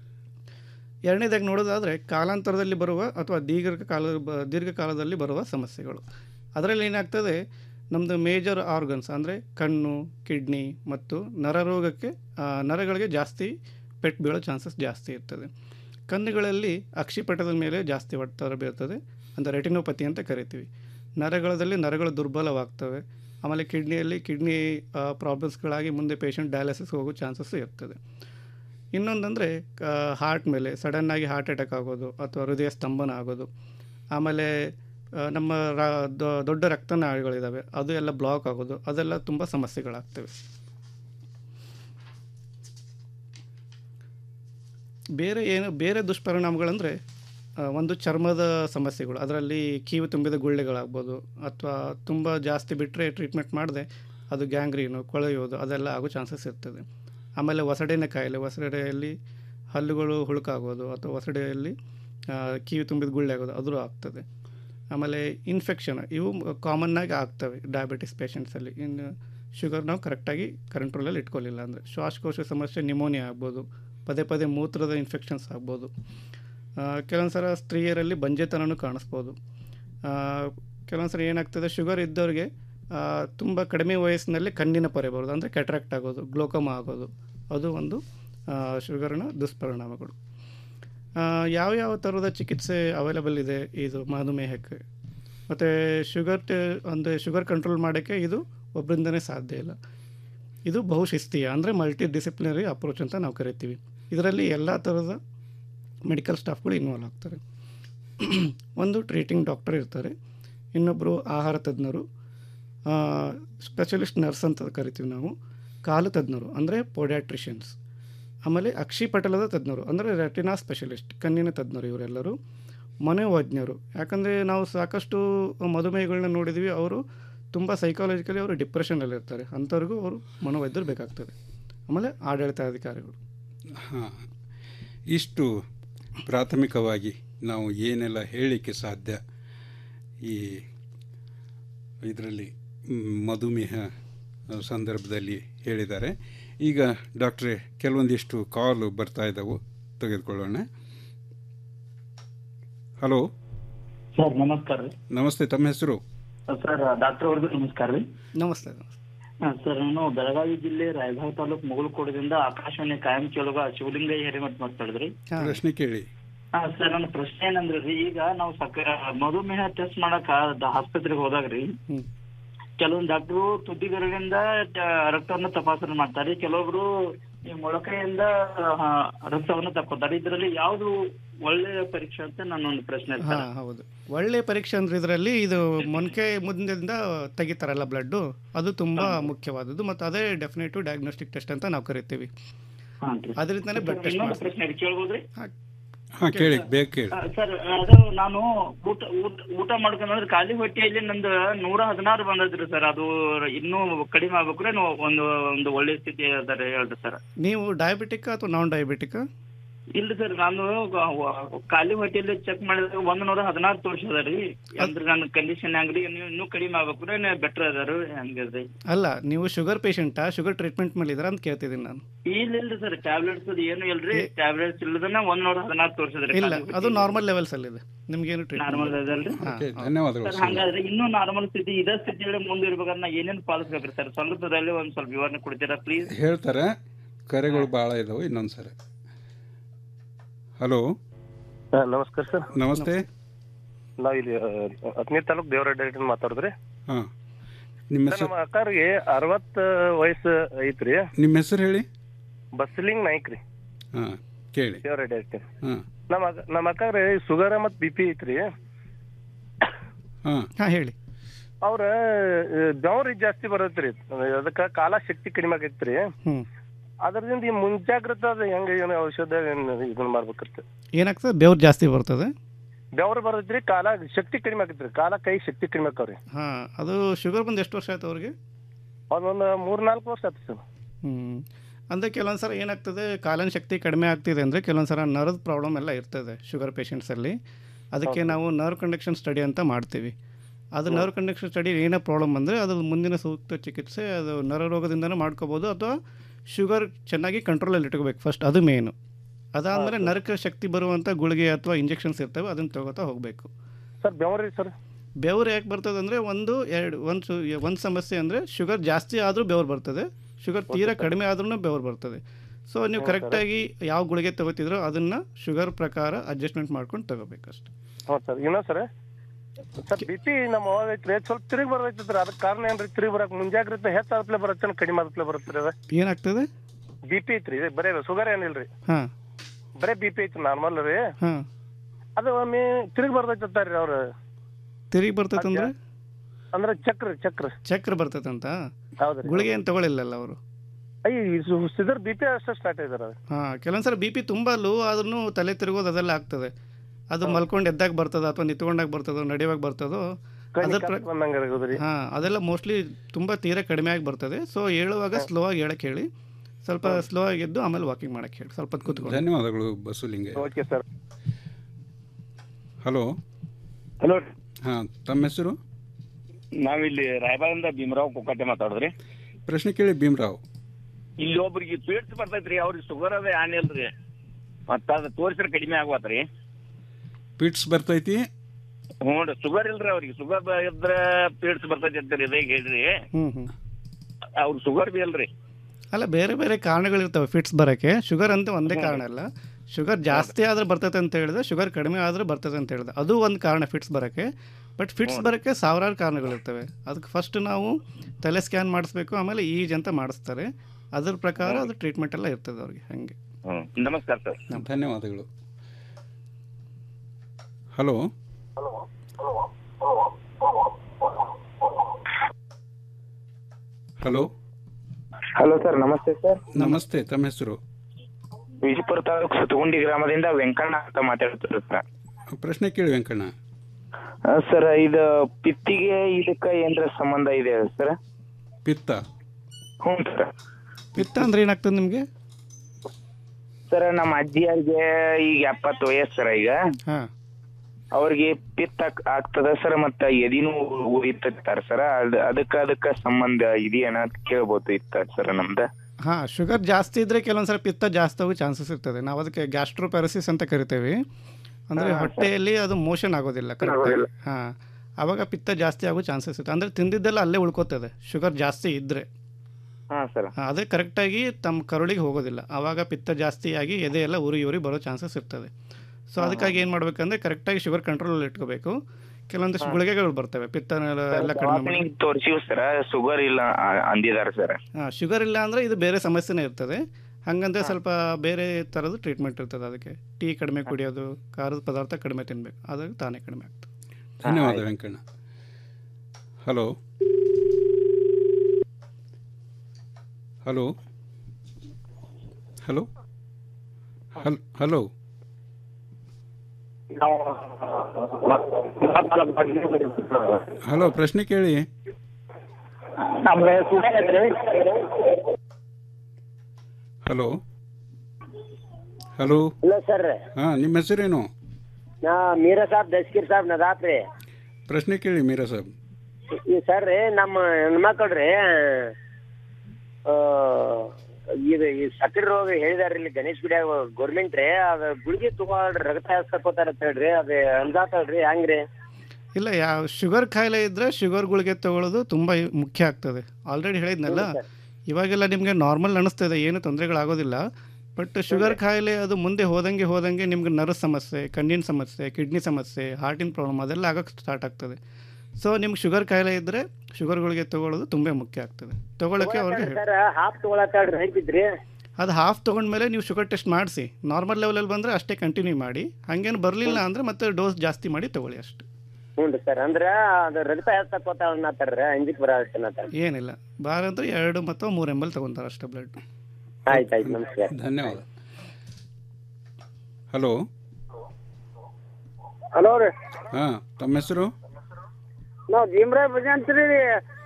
ಎರಡನೇದಾಗಿ ನೋಡೋದಾದರೆ ಕಾಲಾಂತರದಲ್ಲಿ ಬರುವ ಅಥವಾ ದೀರ್ಘಕಾಲ ಬ ದೀರ್ಘಕಾಲದಲ್ಲಿ ಬರುವ ಸಮಸ್ಯೆಗಳು ಅದರಲ್ಲಿ ಏನಾಗ್ತದೆ ನಮ್ಮದು ಮೇಜರ್ ಆರ್ಗನ್ಸ್ ಅಂದರೆ ಕಣ್ಣು ಕಿಡ್ನಿ ಮತ್ತು ನರರೋಗಕ್ಕೆ ಆ, ನರಗಳಿಗೆ ಜಾಸ್ತಿ ಪೆಟ್ಟು ಬೀಳೋ ಚಾನ್ಸಸ್ ಜಾಸ್ತಿ ಇರ್ತದೆ ಕಣ್ಣುಗಳಲ್ಲಿ ಅಕ್ಷಿಪಟದ ಮೇಲೆ ಜಾಸ್ತಿ ಒತ್ತಡ ಬೀಳ್ತದೆ ಅಂತ ರೆಟಿನೋಪತಿ ಅಂತ ಕರಿತೀವಿ ನರಗಳಲ್ಲಿ ನರಗಳು ದುರ್ಬಲವಾಗ್ತವೆ ಆಮೇಲೆ ಕಿಡ್ನಿಯಲ್ಲಿ ಕಿಡ್ನಿ ಪ್ರಾಬ್ಲಮ್ಸ್ಗಳಾಗಿ ಮುಂದೆ ಪೇಷಂಟ್ ಡಯಾಲಿಸಿಸ್ ಹೋಗೋ ಚಾನ್ಸಸ್ ಇರ್ತದೆ ಇನ್ನೊಂದಂದರೆ ಹಾರ್ಟ್ ಮೇಲೆ ಸಡನ್ನಾಗಿ ಹಾರ್ಟ್ ಅಟ್ಯಾಕ್ ಆಗೋದು ಅಥವಾ ಹೃದಯ ಸ್ತಂಭನ ಆಗೋದು ಆಮೇಲೆ ಆ, ನಮ್ಮ ರ ದೊ- ದೊಡ್ಡ ರಕ್ತನಾಳಗಳಿದ್ದಾವೆ ಅದು ಎಲ್ಲ ಬ್ಲಾಕ್ ಆಗೋದು ಅದೆಲ್ಲ ತುಂಬ ಸಮಸ್ಯೆಗಳಾಗ್ತವೆ ಬೇರೆ ಏನು ಬೇರೆ ದುಷ್ಪರಿಣಾಮಗಳಂದರೆ ಆ, ಒಂದು ಚರ್ಮದ ಸಮಸ್ಯೆಗಳು ಅದರಲ್ಲಿ ಕೀವು ತುಂಬಿದ ಗುಳ್ಳೆಗಳಾಗ್ಬೋದು ಅಥವಾ ತುಂಬ ಜಾಸ್ತಿ ಬಿಟ್ಟರೆ ಟ್ರೀಟ್ಮೆಂಟ್ ಮಾಡದೆ ಅದು ಗ್ಯಾಂಗ್ರೀನು ಕೊಳೆಯೋದು ಅದೆಲ್ಲ ಆಗೋ ಚಾನ್ಸಸ್ ಇರ್ತದೆ ಆಮೇಲೆ ಒಸಡಿನ ಕಾಯಿಲೆ ಒಸಡೆಯಲ್ಲಿ ಹಲ್ಲುಗಳು ಹುಳುಕಾಗೋದು ಅಥವಾ ಒಸಡೆಯಲ್ಲಿ ಆ, ಕೀವು ತುಂಬಿದ ಗುಳ್ಳೆ ಆಗೋದು ಅದು ಆಗ್ತದೆ ಆಮೇಲೆ ಇನ್ಫೆಕ್ಷನ್ ಇವು ಕಾಮನ್ನಾಗಿ ಆಗ್ತವೆ ಡಯಾಬಿಟಿಸ್ ಪೇಷಂಟ್ಸಲ್ಲಿ ಇನ್ನು ಶುಗರ್ ನಾವು ಕರೆಕ್ಟಾಗಿ ಕಂಟ್ರೋಲಲ್ಲಿ ಇಟ್ಕೊಳ್ಳಿಲ್ಲ ಅಂದರೆ ಶ್ವಾಸಕೋಶ ಸಮಸ್ಯೆ ನಿಮೋನಿಯಾ ಆಗ್ಬೋದು ಪದೇ ಪದೇ ಮೂತ್ರದ ಇನ್ಫೆಕ್ಷನ್ಸ್ ಆಗ್ಬೋದು ಆ, ಕೆಲವೊಂದು ಸಲ ಸ್ತ್ರೀಯರಲ್ಲಿ ಬಂಜೆತನೂ ಕಾಣಿಸ್ಬೋದು ಆ, ಕೆಲವೊಂದು ಸಲ ಏನಾಗ್ತದೆ ಶುಗರ್ ಇದ್ದವ್ರಿಗೆ ತುಂಬ ಕಡಿಮೆ ವಯಸ್ಸಿನಲ್ಲಿ ಕಣ್ಣಿನ ಪೊರೆ ಬರೋದು ಅಂದರೆ ಕೆಟ್ರಾಕ್ಟ್ ಆಗೋದು ಗ್ಲೋಕೋಮಾ ಆಗೋದು ಅದು ಒಂದು ಆ, ಶುಗರ್ನ ದುಷ್ಪರಿಣಾಮಗಳು ಆ, ಯಾವ ಯಾವ ಥರದ ಚಿಕಿತ್ಸೆ ಅವೈಲಬಲ್ ಇದೆ ಇದು ಮಧುಮೇಹಕ್ಕೆ ಮತ್ತು ಶುಗರ್ ಅಂದರೆ ಶುಗರ್ ಕಂಟ್ರೋಲ್ ಮಾಡೋಕ್ಕೆ ಇದು ಒಬ್ಬರಿಂದನೇ ಸಾಧ್ಯ ಇಲ್ಲ ಇದು ಬಹುಶಿಸ್ತೀಯ ಅಂದರೆ ಮಲ್ಟಿ ಡಿಸಿಪ್ಲಿನರಿ ಅಪ್ರೋಚ್ ಅಂತ ನಾವು ಕರಿತೀವಿ ಇದರಲ್ಲಿ ಎಲ್ಲ ಥರದ ಮೆಡಿಕಲ್ ಸ್ಟಾಫ್ಗಳು ಇನ್ವಾಲ್ವ್ ಆಗ್ತಾರೆ ಒಂದು ಟ್ರೀಟಿಂಗ್ ಡಾಕ್ಟರ್ ಇರ್ತಾರೆ ಇನ್ನೊಬ್ಬರು ಆಹಾರ ತಜ್ಞರು ಸ್ಪೆಷಲಿಸ್ಟ್ ನರ್ಸ್ ಅಂತ ಕರಿತೀವಿ ನಾವು ಕಾಲು ತಜ್ಞರು ಅಂದರೆ ಪೋಡ್ಯಾಟ್ರಿಷಿಯನ್ಸ್ ಆಮೇಲೆ ಅಕ್ಷಿಪಟಲದ ತಜ್ಞರು ಅಂದರೆ ರೆಟಿನಾ ಸ್ಪೆಷಲಿಸ್ಟ್ ಕಣ್ಣಿನ ತಜ್ಞರು ಇವರೆಲ್ಲರೂ ಮನೋವೈಜ್ಞರು ಯಾಕಂದರೆ ನಾವು ಸಾಕಷ್ಟು ಮಧುಮೇಹಗಳನ್ನ ನೋಡಿದ್ವಿ ಅವರು ತುಂಬ ಸೈಕಾಲಜಿಕಲಿ ಅವರು ಡಿಪ್ರೆಷನಲ್ಲಿ ಇರ್ತಾರೆ ಅಂಥವ್ರಿಗೂ ಅವರು ಮನೋವೈದ್ಯರು ಬೇಕಾಗ್ತದೆ ಆಮೇಲೆ ಆಡಳಿತಾಧಿಕಾರಿಗಳು ಹಾಂ ಇಷ್ಟು ಪ್ರಾಥಮಿಕವಾಗಿ ನಾವು ಏನೆಲ್ಲ ಹೇಳಲಿಕ್ಕೆ ಸಾಧ್ಯ ಈ ಇದರಲ್ಲಿ ಮ್, ಮಧುಮೇಹ ಸಂದರ್ಭದಲ್ಲಿ ಹೇಳಿದ್ದಾರೆ ಈಗ ಡಾಕ್ಟ್ರೇ ಕೆಲವೊಂದಿಷ್ಟು ಕಾಲು ಬರ್ತಾ ಇದ್ದಾವೆ ತೆಗೆದುಕೊಳ್ಳೋಣ ಹಲೋ ಸರ್ ನಮಸ್ಕಾರ ರೀ ನಮಸ್ತೆ ತಮ್ಮ ಹೆಸರು ಸರ್ ಡಾಕ್ಟರ್ ಅವ್ರಿಗೆ ನಮಸ್ಕಾರ ರೀ ನಮಸ್ತೆ ಹಾ, ಸರ್ ನಾನು ಬೆಳಗಾವಿ ಜಿಲ್ಲೆ ರಾಯಭಾಗ ತಾಲೂಕು ಮುಗುಳ್ಕೋಟದಿಂದ ಆಕಾಶವಾಣಿ ಕಾಯಂ ಕೇಳುವ ಶಿವಲಿಂಗಯ್ಯ ಹಿರೇಮಠ್ ಮಾತಾಡಿದ್ರಿ ಪ್ರಶ್ನೆ ಕೇಳಿ ಹಾ ಸರ್ ನನ್ನ ಪ್ರಶ್ನೆ ಏನಂದ್ರೆ ರೀ ಈಗ ನಾವು ಸಕ್ಕ ಮಧುಮೇಹ ಟೆಸ್ಟ್ ಮಾಡಕ ಆಸ್ಪತ್ರೆಗೆ ಹೋದಾಗ ರೀ ಕೆಲವೊಂದು ಡಾಕ್ಟ್ರು ತುದಿಗರಗಳಿಂದ ರಕ್ತವನ್ನು ತಪಾಸಣೆ ಮಾಡ್ತಾರೆ ಕೆಲವೊಬ್ರು ಈ ಮೊಳಕೆಯಿಂದ ಆ, ರಕ್ತವನ್ನು ತಕ್ಕೋತಾರೆ ಇದರಲ್ಲಿ ಯಾವ್ದು ಒಳ್ಳೆಯ ಪರೀಕ್ಷೆ ಅಂತ ನನ್ನ ಒಂದು ಪ್ರಶ್ನೆ ಇದೆ ಹಾಂ ಸರ್. ಹೌದು ಒಳ್ಳೆಯ ಪರೀಕ್ಷೆ ಅಂದ್ರೆ ಇದರಲ್ಲಿ ಇದು ಮೊನ್ಕೆ ಮುಂದಿಂದ ತೆಗಿತಾರಲ್ಲ ಬ್ಲಡ್ಡು ಅದು ತುಂಬ ಮುಖ್ಯವಾದದ್ದು ಮತ್ತು ಅದೇ ಡೆಫಿನೆಟಿವ್ ಡಯಾಗ್ನೋಸ್ಟಿಕ್ ಟೆಸ್ಟ್ ಅಂತ ನಾವು ಕರಿತೀವಿ ಅದರಿಂದನೇ ಬ್ಲಡ್ ಟೆಸ್ಟ್ ಇನ್ನೊಂದು ಮಾಡ್ತೀವಿ ಪ್ರಶ್ನೆ ಇದೆ ಕೇಳ್ಬೋದ್ರಿ ಹಾಂ ಕೇಳಿ ಬೇಗ ಕೇಳಿ ಆ, ಸರ್ ಅದು ನಾನು ಊಟ ಊಟ ಊಟ ಮಾಡ್ಕೊಂಡ್ರೆ ಖಾಲಿ ಹೊಟ್ಟೆಯಲ್ಲಿ ನಂದು ನೂರ ಹದಿನಾರು ಬಂದದ್ರಿ ಸರ್ ಅದು ಇನ್ನೂ ಕಡಿಮೆ ಆಗ್ಬೇಕ್ರೆ ನೀವು ಒಂದು ಒಂದು ಒಳ್ಳೆ ಸ್ಥಿತಿ ಅದಾರೆ ಹೇಳ್ರಿ ಸರ್ ನೀವು ಡಯಾಬಿಟಿಕ್ ಅಥವಾ ನಾನ್ ಡಯಾಬಿಟಿಕ್ ಇಲ್ರಿ ಸರ್ ನಾನು ಗ- ವ- ಖಾಲಿ ಹೊಟ್ಟೆಯಲ್ಲಿ ಚೆಕ್ ಮಾಡಿದಾಗ ಒಂದ್ ನೂರ ಹದಿನಾರು ತೋರ್ಸದ ರೀ ಅಂದ್ರೆ ನನ್ನ ಕಂಡೀಷನ್ ಹೆಂಗ್ರಿ ನೀವು ಇನ್ನೂ ಕಡಿಮೆ ಆಗ್ಬೇಕ್ರೆ ಬೆಟರ್ ಅದಾರು ಹೆಂಗದ್ರಿ ಅಲ್ಲ ನೀವು ಶುಗರ್ ಪೇಷಂಟಾ ಶುಗರ್ ಟ್ರೀಟ್ಮೆಂಟ್ ಮೇಲೆ ಇದ್ದೀರಾ ಅಂತ ಕೇಳ್ತಿದ್ದೀನಿ ನಾನು ಇಲ್ಲ ಇಲ್ರಿ ಸರ್ ಟ್ಯಾಬ್ಲೆಟ್ಸ್ ಅದು ಏನು ಇಲ್ರಿ ಟ್ಯಾಬ್ಲೆಟ್ಸ್ ಇಲ್ಲದನ್ನ ಒಂದ್ ನೂರ ಹದಿನಾರು ತೋರ್ಸದ್ರಿ ಇಲ್ಲ ಅದು ನಾರ್ಮಲ್ ಲೆವೆಲ್ಸ್ ಅಲ್ಲಿ ಇದೆ ನಿಮ್ಗೇನು ನಾರ್ಮಲ್ ಟ್ರೀಟ್ಮೆಂಟ್ ಅದಲ್ರಿ ಓಕೆ ಧನ್ಯವಾದಗಳು ಸರ್ ಹಂಗಾದ್ರೆ ಇನ್ನೂ ನಾರ್ಮಲ್ ಸ್ಥಿತಿ ಇದೇ ಸ್ಥಿತಿಯಲ್ಲಿ ಮುಂದೆ ಇರ್ಬೇಕಾದ್ರೆ ನಾ ಏನೇನ್ ಪಾಲಿಸ್ಬೇಕ್ರಿ ಸರ್ ಸ್ವಲ್ಪದಲ್ಲಿ ಒಂದ್ ಸ್ವಲ್ಪ ವಿವರಣೆ ಕೊಡ್ತೀರಾ ಪ್ಲೀಸ್ ಹೇಳ್ತಾರೆ ಕರೆಗಳು ಭಾಳ ಇದಾವೆ ಇನ್ನೊಂದು ಸರಿ ಹಲೋ ನಮಸ್ಕಾರ ಸರ್ ನಮಸ್ತೆ ನಾವ್ ಇಲ್ಲಿ ಹತ್ತನೇ ತಾಲೂಕ್ ದೇವರಡ್ಡಿ ಮಾತಾಡಿದ್ರಿ ಹಾಂ ನಿಮ್ಮ ಸರ್, ಹೆಸರು ನಮ್ಮ ಅಕ್ಕಾರಿಗೆ ಅರವತ್ತ ವಯಸ್ಸು ಐತ್ರಿ ನಿಮ್ಮ ಹೆಸರು ಹೇಳಿ ಬಸ್ಲಿಂಗ್ ನಾಯ್ಕ್ ರೀ ಹಾಂ ಕೇಳಿ ದೇವರಡ್ಡಿ ಐತಿ ಹಾಂ ನಮ್ಮ ಅಕ್ಕ- ನಮ್ಮ ಅಕ್ಕಾಗ್ರೆ ಶುಗರ್ ಮತ್ ಬಿ ಪಿ ಐತ್ರಿ ಹಾಂ ಹಾಂ ಹೇಳಿ ಅವ್ರ ಬೆವ್ರಿ ಜಾಸ್ತಿ ಬರತ್ರಿ ಅದಕ್ಕ ಕಾಲ ಶಕ್ತಿ ಕಡಿಮೆ ಆಗೈತ್ರಿ ಹ್ಮ್ ಅದರಿಂದ ಈ ಮುಂಜಾಗ್ರತೆ ಅದ ಹೆಂಗ ಏನು ಔಷಧ ಏನ್ ಇದನ್ನ ಮಾಡ್ಬೇಕತ್ತ ಏನಾಗ್ತದೆ ಬೆವ್ರು ಜಾಸ್ತಿ ಬರ್ತದೆ ಬೆವ್ರ ಬರತ್ರಿ ಕಾಲ ಶಕ್ತಿ ಕಡಿಮೆ ಆಗೈತ್ರಿ ಕಾಲ ಕೈ ಶಕ್ತಿ ಕಡಿಮೆ ಆಕವ್ರಿ ಹಾಂ ಅದು ಶುಗರ್ ಬಂದು ಎಷ್ಟು ವರ್ಷ ಆಯ್ತು ಅವ್ರಿಗೆ ಅದೊಂದು ಮೂರ್ ನಾಲ್ಕು ವರ್ಷ ಆಯ್ತು ಸರ್ ಹ್ಮ್ ಅಂದರೆ ಕೆಲವೊಂದು ಸಲ ಏನಾಗ್ತದೆ ಕಾಲಿನ ಶಕ್ತಿ ಕಡಿಮೆ ಆಗ್ತಿದೆ ಅಂದರೆ ಕೆಲವೊಂದು ಸಲ ನರದ ಪ್ರಾಬ್ಲಮ್ ಎಲ್ಲ ಇರ್ತದೆ ಶುಗರ್ ಪೇಷಂಟ್ಸಲ್ಲಿ ಅದಕ್ಕೆ ನಾವು ನರ್ವ್ ಕಂಡಕ್ಷನ್ ಸ್ಟಡಿ ಅಂತ ಮಾಡ್ತೀವಿ ಅದು ನರ್ವ್ ಕಂಡಕ್ಷನ್ ಸ್ಟಡಿ ಏನೋ ಪ್ರಾಬ್ಲಮ್ ಬಂದರೆ ಅದು ಮುಂದಿನ ಸೂಕ್ತ ಚಿಕಿತ್ಸೆ ಅದು ನರರೋಗದಿಂದನೂ ಮಾಡ್ಕೋಬೋದು ಅಥವಾ ಶುಗರ್ ಚೆನ್ನಾಗಿ ಕಂಟ್ರೋಲಲ್ಲಿ ಇಟ್ಕೋಬೇಕು ಫಸ್ಟ್ ಅದು ಮೇನು ಅದಾದಮೇಲೆ ನರಕ ಶಕ್ತಿ ಬರುವಂಥ ಗುಳಿಗೆ ಅಥವಾ ಇಂಜೆಕ್ಷನ್ಸ್ ಇರ್ತವೆ ಅದನ್ನು ತಗೋತಾ ಹೋಗಬೇಕು ಸರ್ ಬೆವ್ರಿ ಸರ್ ಬೆವರು ಯಾಕೆ ಬರ್ತದೆ ಅಂದರೆ ಒಂದು ಎರಡು ಒಂದು ಒಂದು ಸಮಸ್ಯೆ ಅಂದರೆ ಶುಗರ್ ಜಾಸ್ತಿ ಆದರೂ ಬೆವರು ಬರ್ತದೆ ಶುಗರ್ ತೀರಾ ಕಡಿಮೆ ಆದ್ರೂ ಬೆವರು ಬರ್ತದೆ ಸೊ ನೀವು ಹೌದು ಸರ್. ಕರೆಕ್ಟಾಗಿ ಯಾವ ಗುಳಿಗೆ ತಗೋತಿದ್ರೋ ಅದನ್ನು ಶುಗರ್ ಪ್ರಕಾರ ಅಡ್ಜಸ್ಟ್ಮೆಂಟ್ ಮಾಡ್ಕೊಂಡು ತಗೋಬೇಕಷ್ಟೆ ಹ್ಞೂ ಸರ್ ಇನ್ನೊಂದು ಸರ್ ಸರ್ ಬಿ ಪಿ ನಮ್ಮ ಅವಾಗ ಐತ್ರಿ ಸ್ವಲ್ಪ ತಿರುಗಿ ಬರ್ತೈತ್ರಿ ಅದಕ್ಕೆ ಕಾರಣ ಏನ್ರಿ ತಿರುಗಿ ಬರಕ್ ಮುಂಜಾಗ್ರತೆ ಹೆಚ್ಚಾದ್ಲೇ ಬರುತ್ತೆ ಕಡಿಮೆ ಆದ್ಲೇ ಬರುತ್ತೆ ಅದ ಏನಾಗ್ತದೆ ಬಿ ಪಿ ಐತ್ರಿ ಇದು ಬರೇ ಶುಗರ್ ಏನಿಲ್ರಿ ಹಾಂ ಬರೇ ಬಿ ಪಿ ಐತ್ರಿ ನಾರ್ಮಲ್ ರೀ ಹಾಂ ಅದು ಒಮ್ಮೆ ತಿರುಗಿ ಬರ್ತೈತಾರ್ರಿ ಅವ್ರು ತಿರುಗಿ ಬರ್ತೈತಂದ್ರೆ ಅಂದ್ರೆ ಚಕ್ರ ಚಕ್ರ ಚಕ್ರ ಬರ್ತೈತಂತ ಹೌದ್ರಿ ಗುಳಿಗೆ ಏನು ತಗೊಳ್ಳಿಲ್ಲಲ್ಲ ಅವರು ಅಯ್ಯ ಸಿದರ್ ಬಿ ಪಿ ಅಷ್ಟೇ ಸ್ಟಾರ್ಟ್ ಇದಾರೆ ಹಾಂ ಕೆಲವೊಂದ್ಸಲ ಬಿ ಪಿ ತುಂಬ ಲೋ ಆದ್ರೂ ತಲೆ ತಿರುಗೋದು ಅದೆಲ್ಲ ಆಗ್ತದೆ ಅದು ಮಲ್ಕೊಂಡು ಎದ್ದಾಗ ಬರ್ತದ ಅಥವಾ ನಿಂತ್ಕೊಂಡಾಗ ಬರ್ತದೋ ನಡೆಯುವಾಗ ಬರ್ತದೋ ಅದ್ರ ಪ್ರ ಬಂದಂಗ ಆಗೋದ್ರಿ ಹಾಂ ಅದೆಲ್ಲ ಮೋಸ್ಟ್ಲಿ ತುಂಬ ತೀರಾ ಕಡಿಮೆ ಆಗಿ ಬರ್ತದೆ ಸೊ ಹೇಳುವಾಗ ಸ್ಲೋ ಆಗಿ ಹೇಳಕ್ಕೆ ಹೇಳಿ ಸ್ವಲ್ಪ ಸ್ಲೋ ಆಗಿದ್ದು ಆಮೇಲೆ ವಾಕಿಂಗ್ ಮಾಡಕ್ಕೆ ಹೇಳಿ ಸ್ವಲ್ಪ ಹೊತ್ತು ಕೂತ್ಕೊಂಡು ಧನ್ಯವಾದಗಳು Basavalinga okay sir hello hello ಹಾಂ ತಮ್ಮ ಹೆಸರು ನಾವಿಲ್ಲಿ ರಾಯಬಾಗದಿಂದ ಭೀಮರಾವ್ ಕೊಕ್ಕಟ್ಟೆ ಮಾತಾಡಿದ್ರಿ ಪ್ರಶ್ನೆ ಕೇಳಿ ಭೀಮರಾವ್ ಇಲ್ಲಿ ಒಬ್ರಿಗೆ ಪೀಡ್ಸ್ ಬರ್ತೈತ್ರಿ ಅವ್ರಿಗೆ ಶುಗರ್ ಅದ ಏನಿಲ್ರಿ ಮತ್ತ ಅದ ತೋರಿಸ್ರೆ ಕಡಿಮೆ ಆಗ್ವತ್ರಿ ಪಿಟ್ಸ್ ಬರ್ತೈತಿ ಹ್ಞೂ ರೀ ಶುಗರ್ ಇಲ್ರಿ ಅವ್ರಿಗೆ ಶುಗರ್ ಇದ್ರ ಪೀಡ್ಸ್ ಬರ್ತೈತಿ ಅಂತೀರಿ ಇದೇ ಹೇಳ್ರಿ ಹ್ಞೂ ಹ್ಞೂ ಅವ್ರ ಶುಗರ್ ಬಿ ಇಲ್ರಿ ಅಲ್ಲ ಬೇರೆ ಬೇರೆ ಕಾರಣಗಳಿರ್ತವೆ ಫಿಟ್ಸ್ ಬರೋಕ್ಕೆ ಶುಗರ್ ಅಂತ ಒಂದೇ ಕಾರಣ ಅಲ್ಲ ಶುಗರ್ ಜಾಸ್ತಿ ಆದ್ರೆ ಬರ್ತೈತೆ ಅಂತ ಹೇಳಿದ್ರೆ ಶುಗರ್ ಕಡಿಮೆ ಆದ್ರೆ ಬರ್ತೈತೆ ಅಂತ ಹೇಳಿದೆ ಅದು ಒಂದು ಕಾರಣ ಫಿಟ್ಸ್ ಬರೋಕ್ಕೆ ಬಟ್ ಫಿಟ್ಸ್ ಬರೋಕ್ಕೆ ಸಾವಿರಾರು ಕಾರಣಗಳಿರ್ತವೆ ಅದಕ್ಕೆ ಫಸ್ಟ್ ನಾವು ತಲೆ ಸ್ಕ್ಯಾನ್ ಮಾಡಿಸ್ಬೇಕು ಆಮೇಲೆ ಈಜ್ ಅಂತ ಮಾಡಿಸ್ತಾರೆ ಅದ್ರ ಪ್ರಕಾರ ಅದು ಟ್ರೀಟ್ಮೆಂಟ್ ಎಲ್ಲ ಇರ್ತದೆ ಅವ್ರಿಗೆ ಹಾಗೆ ನಮಸ್ಕಾರ ಸರ್ ಧನ್ಯವಾದಗಳು ಹಲೋ ಹಲೋ ಹಲೋ ಸರ್ ನಮಸ್ತೆ ಸರ್ ನಮಸ್ತೆ ತಮ್ಮ ಹೆಸರು ವಿಜಯಪುರ ತಾಲೂಕು ಸುತ್ತಗುಂಡಿ ಗ್ರಾಮದಿಂದ ವೆಂಕಣ್ಣ ಅಂತ ಮಾತಾಡ್ತಾರೆ ಸರ್ ಪ್ರಶ್ನೆ ಕೇಳಿ ವೆಂಕಣ್ಣ ಸರ್ ಇದು ಪಿತ್ತಿಗೆ ಇದಕ್ಕ ಏನ್ರ ಸಂಬಂಧ ಇದೆ ಸರ್ ಪಿತ್ತ ಹ್ಞೂ ಸರ್ ಪಿತ್ತ ಅಂದ್ರೆ ಏನಾಗ್ತದೆ ನಿಮಗೆ ಸರ್ ನಮ್ಮ ಅಜ್ಜಿಯರಿಗೆ ಈಗ ಎಪ್ಪತ್ತು ವಯಸ್ಸು ಸರ್ ಈಗ ಹಾಂ ಅವ್ರಿಗೆ ಪಿತ್ತ ಆಗ್- ಆಗ್ತದ ಸರ್ ಮತ್ತ ಎದಿನೂ ಉರಿತಾರೆ ಸರ್ ಅದ್ ಅದಕ್ಕ ಅದಕ್ಕ ಸಂಬಂಧ ಇದೆಯೇನ ಅಂತ ಕೇಳ್ಬೋದು ಇತ್ತ ಸರ್ ನಮ್ದ ಹಾಂ ಶುಗರ್ ಜಾಸ್ತಿ ಇದ್ದರೆ ಕೆಲವೊಂದ್ಸಲ ಪಿತ್ತ ಜಾಸ್ತಿ ಆಗೋ ಚಾನ್ಸಸ್ ಇರ್ತದೆ ನಾವು ಅದಕ್ಕೆ ಗ್ಯಾಸ್ಟ್ರೋಪ್ಯಾರಸಿಸ್ ಅಂತ ಕರಿತೇವೆ ಅಂದರೆ ಹಾ, ಹೊಟ್ಟೆಯಲ್ಲಿ ಅದು ಮೋಷನ್ ಆಗೋದಿಲ್ಲ ಆಗೋದಿಲ್ಲ. ಕರೆಕ್ಟ್ ಹಾಂ ಆವಾಗ ಪಿತ್ತ ಜಾಸ್ತಿ ಆಗೋ ಚಾನ್ಸಸ್ ಇರುತ್ತೆ ಅಂದರೆ ತಿಂದಿದ್ದೆಲ್ಲ ಅಲ್ಲೇ ಉಳ್ಕೋತದೆ ಶುಗರ್ ಜಾಸ್ತಿ ಇದ್ದರೆ ಹಾ ಸರ್ ಅದೇ ಕರೆಕ್ಟಾಗಿ ತಮ್ಮ ಕರುಳಿಗೆ ಹೋಗೋದಿಲ್ಲ ಆವಾಗ ಪಿತ್ತ ಜಾಸ್ತಿಯಾಗಿ ಎದೆ ಎಲ್ಲ ಉರಿ ಉರಿ ಬರೋ ಚಾನ್ಸಸ್ ಇರ್ತದೆ ಸೊ ಅದಕ್ಕಾಗಿ ಏನು ಮಾಡಬೇಕಂದ್ರೆ ಕರೆಕ್ಟಾಗಿ ಶುಗರ್ ಕಂಟ್ರೋಲಲ್ಲಿ ಇಟ್ಕೋಬೇಕು ಕೆಲವೊಂದಿಷ್ಟು ಗುಳಿಗೆಗಳು ಬರ್ತವೆ ಪಿತ್ತ ಎಲ್ಲ ಕಡಿಮೆ ಮಾಡಿ ತೋರಿಸಿವ್ ಸರ್ ಶುಗರ್ ಇಲ್ಲ ಆ- ಅಂದಿದಾರೆ ಸರ್ ಹಾಂ ಶುಗರ್ ಇಲ್ಲ ಅಂದರೆ ಇದು ಬೇರೆ ಸಮಸ್ಯೆನೇ ಇರ್ತದೆ ಹಂಗಂದ್ರೆ ಸ್ವಲ್ಪ ಬೇರೆ ಥರದ ಟ್ರೀಟ್ಮೆಂಟ್ ಇರ್ತದೆ ಅದಕ್ಕೆ ಟೀ ಕಡಿಮೆ ಕುಡಿಯೋದು ಖಾರದ ಪದಾರ್ಥ ಕಡಿಮೆ ತಿನ್ನಬೇಕು ಅದಾಗ ತಾನೇ ಕಡಿಮೆ ಆಗ್ತದೆ ಧನ್ಯವಾದ Venkanna hello hello hello hello hello hello ಪ್ರಶ್ನೆ ಕೇಳಿ ನಮ್ಗೆ ಶುಗರ್ ಐತ್ರಿ ಹಲೋ ಹಲೋ ಹಲೋ ಸರ್ ಹಾಂ ನಿಮ್ಮ ಹೆಸರೇನು ನಾ ಮೀರಾ ಸಾಬ್ ದಸ್ಕೀರ್ ಸಾಬ್ ನದಾತ್ ರೀ ಪ್ರಶ್ನೆ ಕೇಳಿ ಮೀರಾ ಸಾಬ್ ಈ ಸರ್ ರೀ ನಮ್ಮ ಹೆಣ್ಮಕ್ಳು ರೀ ಆ, ಇದು ಈ ಸಕ್ಕರೆ ರೋಗ ಹೇಳಿದಾರೆ ಇಲ್ಲಿ ಗಣೇಶ್ ಗುಡಿಯಾಗ ಗೌರ್ಮೆಂಟ್ ರೀ ಅದ ಗುಳಿಗೆ ತಗೊಳ್ರಿ ರಗತ ಹಾಕ್ಸಕೋತಾರ ಅಂತ ಹೇಳ್ರಿ ಅದು ಅಂದಾತಲ್ರಿ ಹೆಂಗ್ರಿ ಇಲ್ಲ ಯಾವ ಶುಗರ್ ಕಾಯಿಲೆ ಇದ್ದರೆ ಶುಗರ್ ಗುಳಿಗೆ ತಗೊಳ್ಳೋದು ತುಂಬ ಮುಖ್ಯ ಆಗ್ತದೆ ಆಲ್ರೆಡಿ ಹೇಳಿದ್ನಲ್ಲ ಇವಾಗೆಲ್ಲ ನಿಮಗೆ ನಾರ್ಮಲ್ ಅನಿಸ್ತದೆ ಏನು ತೊಂದರೆಗಳಾಗೋದಿಲ್ಲ ಬಟ್ ಶುಗರ್ ಕಾಯಿಲೆ ಅದು ಮುಂದೆ ಹೋದಂಗೆ ಹೋದಂಗೆ ನಿಮ್ಗೆ ನರ್ವ್ ಸಮಸ್ಯೆ ಕಣ್ಣಿನ ಸಮಸ್ಯೆ ಕಿಡ್ನಿ ಸಮಸ್ಯೆ ಹಾರ್ಟಿನ ಪ್ರಾಬ್ಲಮ್ ಅದೆಲ್ಲ ಆಗೋಕ್ಕೆ ಸ್ಟಾರ್ಟ್ ಆಗ್ತದೆ ಸೊ ನಿಮ್ಗೆ ಶುಗರ್ ಕಾಯಿಲೆ ಇದ್ದರೆ ಶುಗರ್ ಗುಳಿಗೆ ತಗೊಳ್ಳೋದು ತುಂಬ ಮುಖ್ಯ ಆಗ್ತದೆ ತಗೊಳ್ಳೋಕ್ಕೆ ಅವ್ರಿಗೆ ಹೇಳಿ ಸರ್ ಹಾಫ್ ತಗೊಳತ್ತಾಳ್ರಿ ಹೇಳ್ತಿದ್ರಿ ಅದು ಹಾಫ್ ತೊಗೊಂಡ್ಮೇಲೆ ನೀವು ಶುಗರ್ ಟೆಸ್ಟ್ ಮಾಡಿಸಿ ನಾರ್ಮಲ್ ಲೆವೆಲಲ್ಲಿ ಬಂದರೆ ಅಷ್ಟೇ ಕಂಟಿನ್ಯೂ ಮಾಡಿ ಹಾಗೇನು ಬರಲಿಲ್ಲ ಅಂದರೆ ಮತ್ತೆ ಡೋಸ್ ಜಾಸ್ತಿ ಮಾಡಿ ತಗೊಳ್ಳಿ ಅಷ್ಟೇ ಹ್ಞೂ ರೀ ಸರ್ ಅಂದ್ರ ಅದು ರಗತ ಹಾಕ್ಸಕೋತಾಳ ಅನ್ನತ್ತಾರ್ರಿ ಅಂಜಿಕ್ ಬರತ್ತನ್ನತ್ತಾರ ಏನಿಲ್ಲ ಬಾರ ಅಂದ್ರೆ ಎರಡು ಮತ್ತು ಮೂರು ಎಮ್ ಎಲ್ ತಗೊಂತಾರೆ ಅಷ್ಟೇ ಬ್ಲಡ್ ಆಯ್ತು ಆಯ್ತು ನಮಸ್ಕಾರ ಧನ್ಯವಾದ ಹಲೋ ಹಲೋ ರೀ ಹಾಂ ತಮ್ಮ ಹೆಸರು ನಾವು ಭೀಮರಾಯ್ ಭಜಂತ್ರಿ ರೀ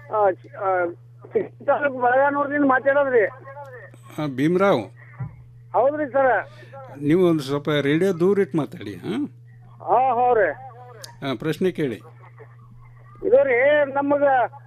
ತಾಲೂಕು ಬಳಗಾನೂರ್ದಿಂದ ಮಾತಾಡೋದ್ರಿ ಹಾಂ ಭೀಮರಾವ್ ಹೌದ್ರಿ ಸರ್ ನೀವು ಒಂದು ಸ್ವಲ್ಪ ರೇಡಿಯೋ ದೂರ ಇಟ್ಟು ಮಾತಾಡಿ ಹಾಂ ಹಾ ಹೋ ರೀ ಹಾಂ ಪ್ರಶ್ನೆ ಕೇಳಿ ಇದು ರೀ ನಮಗ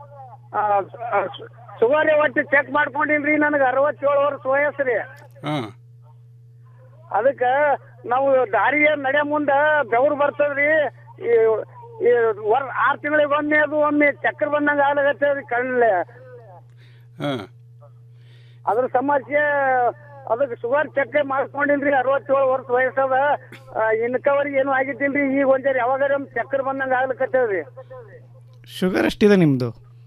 ಶುಗರ್ ಒಟ್ಟು ಚೆಕ್ ಮಾಡ್ಕೊಂಡಿನ್ರಿ ನನಗೆ ಅರವತ್ತೇಳು ವರ್ಷ ವಯಸ್ಸು ರೀ ಹಾಂ ಅದಕ್ಕ ನಾವು ದಾರಿಯ ನಡೆ ಮುಂದ ಬೆವರು ಬರ್ತದ್ರಿ ಈ ಈ ವರ್ ಆರು ತಿಂಗಳಿಗೆ ಒಮ್ಮೆ ಅದು ಒಮ್ಮೆ ಚಕ್ರ ಬಂದಂಗ ಆಗ್ಲಾಗತ್ತೆ ಕಣ್ಣಲ್ಲಿ ಹಾಂ ಅದ್ರ ಸಮಸ್ಯೆ ಅದಕ್ಕೆ ಶುಗರ್ ಚೆಕ್ ಮಾಡ್ಕೊಂಡಿಲ್ರಿ ಅರವತ್ತೇಳು ವರ್ಷ ವಯಸ್ಸದ ಇನ್ಕವರಿಗೆ ಏನು ಆಗಿದ್ದಿಲ್ರಿ ಈಗ ಒಂದ್ಸರಿ ಯಾವಾಗಾರ ಒಂದ್ ಚಕ್ಕರ್ ಬಂದಂಗ ಆಗ್ಲಿಕತ್ತೇವ್ರಿ ಶುಗರ್ ಎಷ್ಟಿದೆ ನಿಮ್ಮದು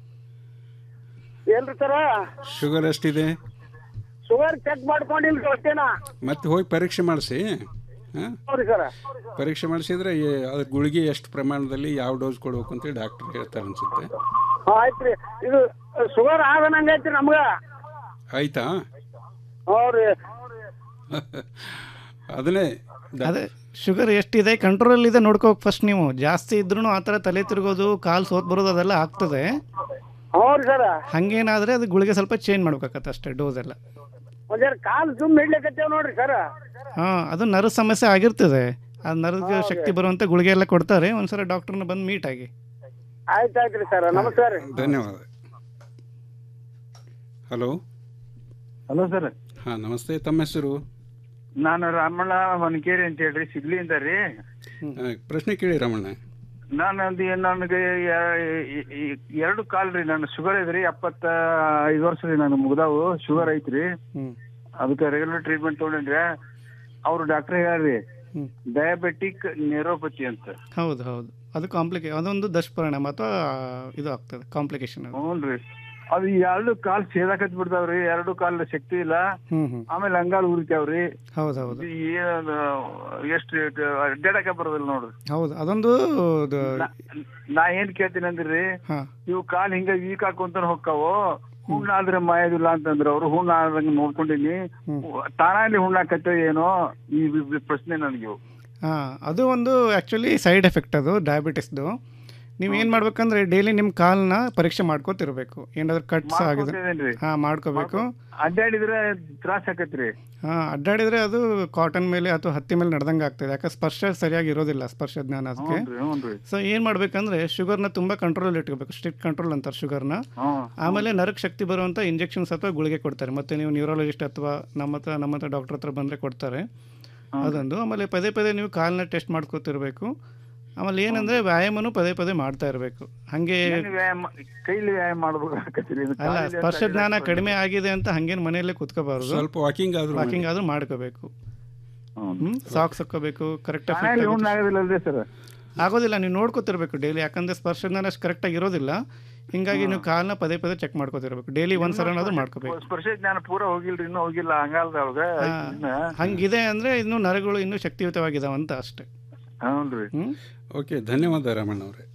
ಏನ್ರಿ ಸರ ಶುಗರ್ ಎಷ್ಟಿದೆ ಶುಗರ್ ಚೆಕ್ ಮಾಡ್ಕೊಂಡಿಲ್ರಿ ಅಷ್ಟೇನ ಮತ್ತೆ ಹೋಗಿ ಪರೀಕ್ಷೆ ಮಾಡಿಸಿ ಹಾಂ ಹೌದ್ರಿ ಸರ ಪರೀಕ್ಷೆ ಮಾಡಿಸಿದ್ರೆ ಅದ್ರ ಗುಳಿಗೆ ಎಷ್ಟು ಪ್ರಮಾಣದಲ್ಲಿ ಯಾವ ಡೋಸ್ ಕೊಡ್ಬೇಕು ಅಂತೇಳಿ ಡಾಕ್ಟರ್ ಹೇಳ್ತಾರೆ ಅನ್ಸುತ್ತೆ ಆಯ್ತ್ರಿ ಇದು ಶುಗರ್ ಆಗನಂಗ ಐತ್ರಿ ನಮ್ಗ ಆಯ್ತಾ ಹೌದ್ರಿ ಅದನ್ನೇ ಅದೇ ಶುಗರ್ ಎಷ್ಟಿದೆ ಕಂಟ್ರೋಲ್ ಇದೆ ನೋಡ್ಕೋಬೇಕು ಫಸ್ಟ್ ನೀವು ಜಾಸ್ತಿ ಇದ್ರೂ ಆ ಥರ ತಲೆ ತಿರುಗೋದು ಕಾಲು ಸೋತ್ ಬರೋದು ಅದೆಲ್ಲ ಆಗ್ತದೆ ಹೌದ್ರಿ ಸರ ಹಂಗೇನಾದ್ರೆ ಅದು ಗುಳಿಗೆ ಸ್ವಲ್ಪ ಚೇಂಜ್ ಮಾಡ್ಬೇಕಾಗತ್ತೆ ಅಷ್ಟೇ ಡೋಸ್ ಎಲ್ಲ ಒಂದ್ಸರಿ ಕಾಲ್ ಸುಮ್ ಹಿಡ್ಲಿಕತ್ತೇವ್ ನೋಡ್ರಿ ಸರ ಹಾಂ ಅದು ನರ್ವ್ ಸಮಸ್ಯೆ ಆಗಿರ್ತದೆ ಆ ನರ್ವ್ಗೆ ಶಕ್ತಿ ಬರುವಂಥ ಗುಳಿಗೆ ಎಲ್ಲ ಕೊಡ್ತಾರೆ ಒಂದ್ಸಲ ಡಾಕ್ಟರ್ನ ಬಂದು ಮೀಟ್ ಆಗಿ ಆಯ್ತ್ ಆಯ್ತ್ರಿ ಸರ ನಮಸ್ಕಾರ ರೀ ಧನ್ಯವಾದ ಹಲೋ ಹಲೋ ಸರ್ ಹಾಂ ನಮಸ್ತೆ ತಮ್ಮ ಹೆಸರು ನಾನು ರಾಮಣ್ಣ ಹೊನಕೇರಿ ಅಂತ ಹೇಳ್ರಿ ಸಿಗ್ಲಿಂದ ರೀ ಆ, ಪ್ರಶ್ನೆ ಕೇಳಿ ರಮಣ್ಣ ನಾನು ಅದು ನನಗೆ ಎ- ಎ- ಎರಡು ಕಾಲ್ ರೀ ನಾನು ಶುಗರ್ ಐತ್ರಿ ಎಪ್ಪತ್ತ ಐದು ವರ್ಷ ರೀ ನಾನು ಮುಗ್ದಾವು ಶುಗರ್ ಐತ್ರಿ ಅದಕ್ಕೆ ರೆಗ್ಯುಲರ್ ಟ್ರೀಟ್ಮೆಂಟ್ ತೊಗೊಂಡ್ರೆ ಅವ್ರು ಡಾಕ್ಟರ್ ಹೇಳ್ರಿ ಡಯಾಬೆಟಿಕ್ ನ್ಯೂರೋಪತಿ ಅಂತ ಹೌದು ಹೌದು ಅದು ಕಾಂಪ್ಲಿಕೇ ಅದೊಂದು ದುಷ್ಪರಿಣಾಮ ಅಥವಾ ಇದು ಆಗ್ತದೆ ಕಾಂಪ್ಲಿಕೇಶನ್ ಅದು ಹ್ಞೂ ರೀ ಅದು ಈ ಎರಡು ಕಾಲ್ ಸೇದಾಕತ್ ಬಿಡ್ತಾವ್ರಿ ಎರಡು ಕಾಲ್ ಶಕ್ತಿ ಇಲ್ಲ ಹ್ಞೂ ಹ್ಞೂ ಆಮೇಲೆ ಅಂಗಾಲ್ ಉರಿತಾವ್ರಿ ಹೌದು ಹೌದು ಇದು ಏನು ಎಷ್ಟು ಅಡ್ಡಾಡಕ ಬರೋದಿಲ್ಲ ನೋಡ್ರಿ ಹೌದು ಅದೊಂದು ಇದು- ನಾ ಏನ್ ಕೇಳ್ತೀನಿ ಅಂದ್ರಿ ಹಾ. ಇವು ಕಾಲ್ ಹಿಂಗ ವೀಕ್ ಹಾಕೊಂತ ಹೊಕ್ಕಾವು ಹುಣ್ಣ ಆದ್ರೆ ಮಾಯದಿಲ್ಲ ಅಂತಂದ್ರ ಅವ್ರು ಹುಣ್ಣ ಆದಂಗ ನೋಡ್ಕೊಂಡಿನಿ ತಾನಾಗ್ಲಿ ಹುಣ್ಣ ಹಾಕತ್ತೆ ಏನೋ ಈ ವಿ- ವಿ- ಪ್ರಶ್ನೆ ನನಗೆ ಇವು. ಹಾಂ ಅದು ಒಂದು ಆ್ಯಕ್ಚುಲಿ ಸೈಡ್ ಎಫೆಕ್ಟ್ ಅದು ಡಯಾಬಿಟಿಸ್ದು ನೀವು ಏನು ಮಾಡ್ಬೇಕಂದ್ರೆ ಡೈಲಿ ನಿಮ್ಮ ಕಾಲನ್ನ ಪರೀಕ್ಷೆ ಮಾಡ್ಕೋತಿರ್ಬೇಕು ಏನಾದ್ರು ಕಟ್ಸ್ ಆಗಿದೆ ಮಾಡ್ಕೊತಿದೇನ್ರಿ? ಹಾಂ ಮಾಡ್ಕೋಬೇಕು ಅಡ್ಡಾಡಿದ್ರೆ ತ್ರಾಸ ಆಕತ್ರಿ ಹಾಂ ಅಡ್ಡಾಡಿದ್ರೆ ಅದು ಕಾಟನ್ ಮೇಲೆ ಅಥವಾ ಹತ್ತಿ ಮೇಲೆ ನಡೆದಂಗೆ ಆಗ್ತದೆ ಯಾಕೆ ಸ್ಪರ್ಶ ಸರಿಯಾಗಿ ಇರೋದಿಲ್ಲ ಸ್ಪರ್ಶ ಜ್ಞಾನ ಅದಕ್ಕೆ ಹ್ಞೂನ್ರಿ ಹ್ಞೂನ್ರಿ ಸೊ ಏನು ಮಾಡ್ಬೇಕಂದ್ರೆ ಶುಗರ್ನ ತುಂಬ ಕಂಟ್ರೋಲ್ ಇಟ್ಕೋಬೇಕು ಸ್ಟ್ರಿಕ್ಟ್ ಕಂಟ್ರೋಲ್ ಅಂತಾರೆ ಶುಗರ್ನ ಹ್ಮ್. ಆಮೇಲೆ ನರಕ್ ಶಕ್ತಿ ಬರುವಂಥ ಇಂಜೆಕ್ಷನ್ಸ್ ಅಥವಾ ಗುಳಿಗೆ ಕೊಡ್ತಾರೆ ಮತ್ತೆ ನೀವು ನ್ಯೂರಾಲಜಿಸ್ಟ್ ಅಥವಾ ನಮ್ಮ ಹತ್ರ ನಮ್ಮ ಹತ್ರ ಡಾಕ್ಟರ್ ಹತ್ರ ಬಂದರೆ ಕೊಡ್ತಾರೆ ಅದೊಂದು ಆಮೇಲೆ ಪದೇ ಪದೇ ನೀವು ಕಾಲನ್ನ ಟೆಸ್ಟ್ ಮಾಡ್ಕೋತಿರ್ಬೇಕು ಆಮೇಲೆ ಏನಂದ್ರೆ ವ್ಯಾಯಾಮನೂ ಪದೇ ಪದೇ ಮಾಡ್ತಾ ಇರಬೇಕು ಹಾಗೆ ಏನ್ ವ್ಯಾಯಾಮ ಕೈಲಿ ವ್ಯಾಯಾಮ ಮಾಡ್ಬೇಕಾಕತ್ರಿ ಇದು ಅಲ್ಲ ಕಾಲಿಂದ ಸ್ಪರ್ಶ ಅಂತ ಜ್ಞಾನ ಹೇಳಕ್ ಕಡಿಮೆ ಆಗಿದೆ ಅಂತ ಹಂಗೇನು ಮನೆಯಲ್ಲೇ ಕುತ್ಕೋಬಾರ್ದು ಸ್ವಲ್ಪ walking ಆದ್ರೂ ಮಾಡಿ. ವಾಕಿಂಗ್ ಆದ್ರೂ ಮಾಡ್ಕೋಬೇಕು ಹ್ಮ್ ಸಾಕ್ಸ್ ಹಾಕೋಬೇಕು ಕರೆಕ್ಟ್ ತಾನಾಗ್ಲಿ ಹುಣ್ಣ ಆಗೋದಿಲ್ಲ ಅಲ್ರಿ ಸರ್ ಆಗೋದಿಲ್ಲ ನೀವು ನೋಡ್ಕೋತಿರ್ಬೇಕು ಡೈಲಿ ಯಾಕಂದ್ರೆ ಸ್ಪರ್ಶ ಜ್ಞಾನ ಅಷ್ಟು ಕರೆಕ್ಟಾಗಿ ಇರೋದಿಲ್ಲ ಹಿಂಗಾಗಿ ನೀವು ಕಾಲನ್ನ ಪದೇ ಪದೇ ಚೆಕ್ ಮಾಡ್ಕೋತಿರ್ಬೇಕು ಡೈಲಿ ಒಂದ್ ಸಲನಾದ್ರೂ ಮಾಡ್ಕೋಬೇಕು ಸ್ಪರ್ಶ ಜ್ಞಾನ ಪೂರ ಹೋಗಿಲ್ರಿ ಇನ್ನೂ ಹೋಗಿಲ್ಲ ಹಂಗಾಲ್ದವಾಗ ಹಂಗಿದೆ ಅಂದ್ರೆ ಇನ್ನು ನರಗಳು ಇನ್ನೂ ಶಕ್ತಿಯುತವಾಗಿದಾವ ಅಂತ ಅಷ್ಟೇ ಹೌನ್ರಿ ಓಕೆ ಧನ್ಯವಾದ ರಮಣ್ಣ ಅವರೇ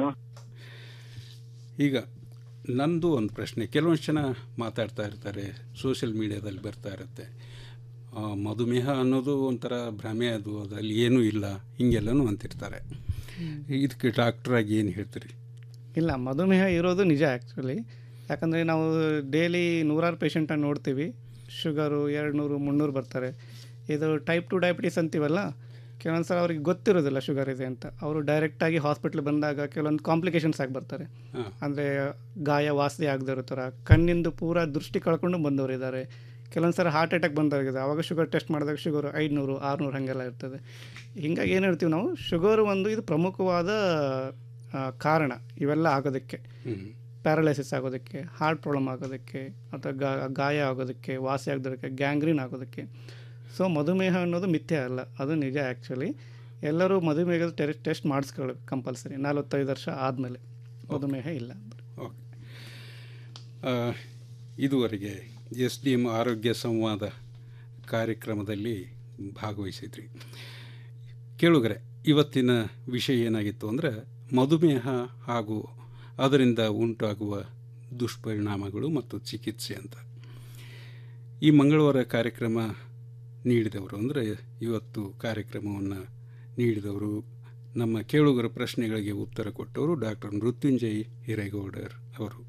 ಈಗ ನಂದು ಒಂದು ಪ್ರಶ್ನೆ ಕೆಲವೊಂದು ಜನ ಮಾತಾಡ್ತಾ ಇರ್ತಾರೆ ಸೋಷಿಯಲ್ ಮೀಡಿಯಾದಲ್ಲಿ ಬರ್ತಾ ಇರುತ್ತೆ ಆ, ಮಧುಮೇಹ ಅನ್ನೋದು ಒಂಥರ ಭ್ರಮೆ ಅದು ಅದಲ್ಲಿ ಏನೂ ಇಲ್ಲ ಹಿಂಗೆಲ್ಲನೂ ಅಂತಿರ್ತಾರೆ ಇದಕ್ಕೆ ಡಾಕ್ಟ್ರಾಗಿ ಏನು ಹೇಳ್ತೀರಿ ಇಲ್ಲ ಮಧುಮೇಹ ಇರೋದು ನಿಜ ಆ್ಯಕ್ಚುಲಿ ಯಾಕಂದರೆ ನಾವು ಡೈಲಿ ನೂರಾರು ಪೇಷಂಟನ್ನು ನೋಡ್ತೀವಿ ಶುಗರು ಎರಡು ನೂರು ಮುನ್ನೂರು ಬರ್ತಾರೆ ಇದು ಟೈಪ್ ಟು ಡಯಾಬಿಟೀಸ್ ಅಂತೀವಲ್ಲ ಕೆಲವೊಂದು ಸಲ ಅವ್ರಿಗೆ ಗೊತ್ತಿರೋದಿಲ್ಲ ಶುಗರ್ ಇದೆ ಅಂತ ಅವರು ಡೈರೆಕ್ಟಾಗಿ ಹಾಸ್ಪಿಟ್ಲ್ ಬಂದಾಗ ಕೆಲವೊಂದು ಕಾಂಪ್ಲಿಕೇಶನ್ಸ್ ಆಗಿ ಬರ್ತಾರೆ ಅಂದರೆ ಗಾಯ ವಾಸಿ ಆಗದೆ ಇರೋ ಥರ ಕಣ್ಣಿಂದು ಪೂರ ದೃಷ್ಟಿ ಕಳ್ಕೊಂಡು ಬಂದವರು ಇದ್ದಾರೆ ಕೆಲವೊಂದು ಸಲ ಹಾರ್ಟ್ ಅಟ್ಯಾಕ್ ಬಂದವರಿಗಿದೆ ಆವಾಗ ಶುಗರ್ ಟೆಸ್ಟ್ ಮಾಡಿದಾಗ ಶುಗರ್ ಐದುನೂರು ಆರುನೂರು ಹಾಗೆಲ್ಲ ಇರ್ತದೆ ಹಿಂಗಾಗಿ ಏನು ಹೇಳ್ತೀವಿ ನಾವು ಶುಗರು ಒಂದು ಇದು ಪ್ರಮುಖವಾದ ಆ, ಕಾರಣ ಇವೆಲ್ಲ ಆಗೋದಕ್ಕೆ ಪ್ಯಾರಲೈಸಿಸ್ ಆಗೋದಕ್ಕೆ ಹಾರ್ಟ್ ಪ್ರಾಬ್ಲಮ್ ಆಗೋದಕ್ಕೆ ಅಥವಾ ಗಾ- ಗಾಯ ಆಗೋದಕ್ಕೆ ವಾಸಿ ಆಗದಕ್ಕೆ ಗ್ಯಾಂಗ್ರೀನ್ ಆಗೋದಕ್ಕೆ ಸೊ ಮಧುಮೇಹ ಅನ್ನೋದು ಮಿಥ್ಯೆ ಅಲ್ಲ ಅದು ನಿಜ ಆ್ಯಕ್ಚುಲಿ ಎಲ್ಲರೂ ಮಧುಮೇಹದ ಟೆ ಟೆಸ್ಟ್ ಮಾಡಿಸ್ಕೊಳ್ಬೇಕು ಕಂಪಲ್ಸರಿ ನಲವತ್ತೈದು ವರ್ಷ ಆದಮೇಲೆ ಮಧುಮೇಹ ಇಲ್ಲ ಓಕೆ ಆ, ಇದುವರೆಗೆ ಎಸ್ ಡಿ ಎಮ್ ಆರೋಗ್ಯ ಸಂವಾದ ಕಾರ್ಯಕ್ರಮದಲ್ಲಿ ಭಾಗವಹಿಸಿದ್ರಿ ಕೇಳುಗರೆ ಇವತ್ತಿನ ವಿಷಯ ಏನಾಗಿತ್ತು ಅಂದರೆ ಮಧುಮೇಹ ಹಾಗೂ ಅದರಿಂದ ಉಂಟಾಗುವ ದುಷ್ಪರಿಣಾಮಗಳು ಮತ್ತು ಚಿಕಿತ್ಸೆ ಅಂತ ಈ ಮಂಗಳವಾರ ಕಾರ್ಯಕ್ರಮ ನೀಡಿದವರು ಅಂದರೆ ಇವತ್ತು ಕಾರ್ಯಕ್ರಮವನ್ನು ನೀಡಿದವರು ನಮ್ಮ ಕೇಳುಗರ ಪ್ರಶ್ನೆಗಳಿಗೆ ಉತ್ತರ ಕೊಟ್ಟವರು ಡಾಕ್ಟರ್ ಮೃತ್ಯುಂಜಯ್ ಹಿರೇಗೌಡರ್ ಅವರು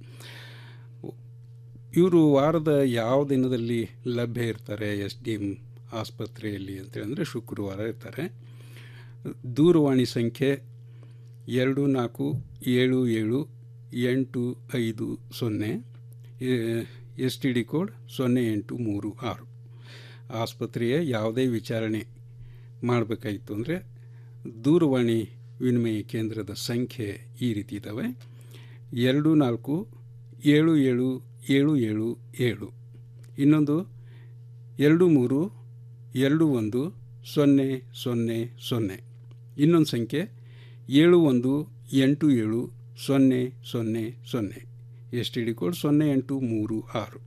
ಇವರು ವಾರದ ಯಾವ ದಿನದಲ್ಲಿ ಲಭ್ಯ ಇರ್ತಾರೆ ಎಸ್ ಡಿ ಎಮ್ ಆಸ್ಪತ್ರೆಯಲ್ಲಿ ಅಂತೇಳಿ ಅಂದರೆ ಶುಕ್ರವಾರ ಇರ್ತಾರೆ ದೂರವಾಣಿ ಸಂಖ್ಯೆ ಎರಡು ನಾಲ್ಕು ಏಳು ಏಳು ಎಂಟು ಐದು ಸೊನ್ನೆ ಎಸ್ ಟಿ ಡಿ ಕೋಡ್ ಸೊನ್ನೆ ಎಂಟು ಮೂರು ಆರು ಆಸ್ಪತ್ರೆಯ ಯಾವುದೇ ವಿಚಾರಣೆ ಮಾಡಬೇಕಾಗಿತ್ತು ಅಂದರೆ ದೂರವಾಣಿ ವಿನಿಮಯ ಕೇಂದ್ರದ ಸಂಖ್ಯೆ ಈ ರೀತಿ ಇದ್ದಾವೆ ಎರಡು ನಾಲ್ಕು ಏಳು ಏಳು ಏಳು ಏಳು ಏಳು ಇನ್ನೊಂದು ಎರಡು ಮೂರು ಎರಡು ಒಂದು ಸೊನ್ನೆ ಸೊನ್ನೆ ಸೊನ್ನೆ ಇನ್ನೊಂದು ಸಂಖ್ಯೆ ಏಳು ಒಂದು ಎಂಟು ಏಳು ಸೊನ್ನೆ ಸೊನ್ನೆ ಸೊನ್ನೆ ಎಸ್ ಟಿ ಡಿ ಕೋಡ್ ಸೊನ್ನೆ ಎಂಟು ಮೂರು ಆರು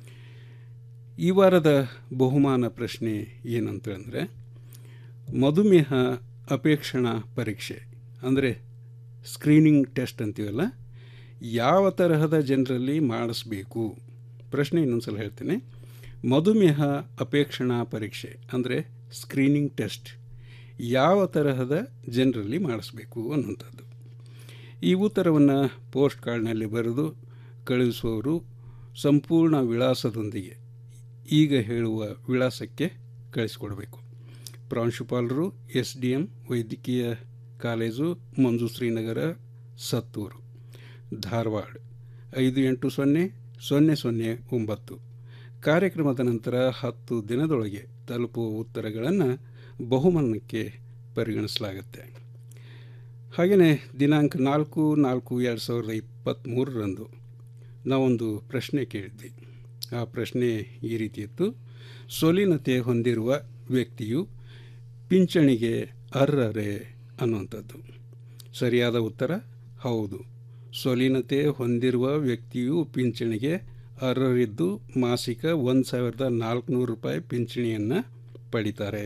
ಈ ವಾರದ ಬಹುಮಾನ ಪ್ರಶ್ನೆ ಏನಂತಂದರೆ ಮಧುಮೇಹ ಅಪೇಕ್ಷಣಾ ಪರೀಕ್ಷೆ ಅಂದರೆ ಸ್ಕ್ರೀನಿಂಗ್ ಟೆಸ್ಟ್ ಅಂತೀವಲ್ಲ ಯಾವ ತರಹದ ಜನರಲ್ಲಿ ಮಾಡಿಸ್ಬೇಕು ಪ್ರಶ್ನೆ ಇನ್ನೊಂದು ಸಲ ಹೇಳ್ತೇನೆ ಮಧುಮೇಹ ಅಪೇಕ್ಷಣಾ ಪರೀಕ್ಷೆ ಅಂದರೆ ಸ್ಕ್ರೀನಿಂಗ್ ಟೆಸ್ಟ್ ಯಾವ ತರಹದ ಜನರಲ್ಲಿ ಮಾಡಿಸ್ಬೇಕು ಅನ್ನುವಂಥದ್ದು ಈ ಉತ್ತರವನ್ನು ಪೋಸ್ಟ್ ಕಾರ್ಡ್ನಲ್ಲಿ ಬರೆದು ಕಳುಹಿಸುವವರು ಸಂಪೂರ್ಣ ವಿಳಾಸದೊಂದಿಗೆ ಈಗ ಹೇಳುವ ವಿಳಾಸಕ್ಕೆ ಕಳಿಸಿಕೊಡಬೇಕು ಪ್ರಾಂಶುಪಾಲರು ಎಸ್ ಡಿ ಎಂ ವೈದ್ಯಕೀಯ ಕಾಲೇಜು ಮಂಜು ಶ್ರೀನಗರ ಸತ್ತೂರು ಧಾರವಾಡ ಐದು ಎಂಟು ಸೊನ್ನೆ ಸೊನ್ನೆ ಸೊನ್ನೆ ಒಂಬತ್ತು ಕಾರ್ಯಕ್ರಮದ ನಂತರ ಹತ್ತು ದಿನದೊಳಗೆ ತಲುಪುವ ಉತ್ತರಗಳನ್ನು ಬಹುಮಾನಕ್ಕೆ ಪರಿಗಣಿಸಲಾಗುತ್ತೆ ಹಾಗೆಯೇ ದಿನಾಂಕ ನಾಲ್ಕು ನಾಲ್ಕು ಎರಡು ಸಾವಿರದ ಇಪ್ಪತ್ತ್ಮೂರರಂದು ನಾವೊಂದು ಪ್ರಶ್ನೆ ಕೇಳಿದ್ವಿ ಆ ಪ್ರಶ್ನೆ ಈ ರೀತಿ ಇತ್ತು ಸೊಲಿನತೆ ಹೊಂದಿರುವ ವ್ಯಕ್ತಿಯು ಪಿಂಚಣಿಗೆ ಅರ್ಹರೇ ಅನ್ನುವಂಥದ್ದು ಸರಿಯಾದ ಉತ್ತರ ಹೌದು ಸೊಲಿನತೆ ಹೊಂದಿರುವ ವ್ಯಕ್ತಿಯು ಪಿಂಚಣಿಗೆ ಅರ್ಹರಿದ್ದು ಮಾಸಿಕ ಒಂದು ಸಾವಿರದ ನಾಲ್ಕುನೂರು ರೂಪಾಯಿ ಪಿಂಚಣಿಯನ್ನು ಪಡಿತಾರೆ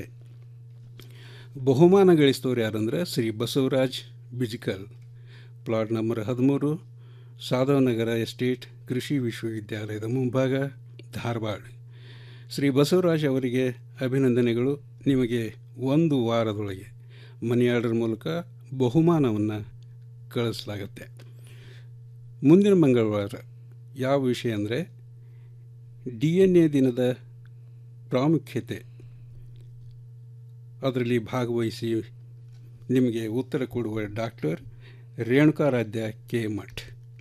ಬಹುಮಾನ ಗಳಿಸಿದವರು ಯಾರಂದ್ರೆ ಶ್ರೀ ಬಸವರಾಜ್ ಬಿಜಿಕಲ್ ಪ್ಲಾಟ್ ನಂಬರ್ ಹದಿಮೂರು ಸಾಧವನಗರ ಎಸ್ಟೇಟ್ ಕೃಷಿ ವಿಶ್ವವಿದ್ಯಾಲಯದ ಮುಂಭಾಗ ಧಾರವಾಡ ಶ್ರೀ ಬಸವರಾಜ್ ಅವರಿಗೆ ಅಭಿನಂದನೆಗಳು ನಿಮಗೆ ಒಂದು ವಾರದೊಳಗೆ ಮನಿ ಆರ್ಡರ್ ಮೂಲಕ ಬಹುಮಾನವನ್ನು ಕಳಿಸಲಾಗುತ್ತೆ ಮುಂದಿನ ಮಂಗಳವಾರ ಯಾವ ವಿಷಯ ಅಂದರೆ ಡಿ ಎನ್ ಎ ದಿನದ ಪ್ರಾಮುಖ್ಯತೆ ಅದರಲ್ಲಿ ಭಾಗವಹಿಸಿ ನಿಮಗೆ ಉತ್ತರ ಕೊಡುವ ಡಾಕ್ಟರ್ ರೇಣುಕಾರಾಧ್ಯ ಕೆ ಮಠ್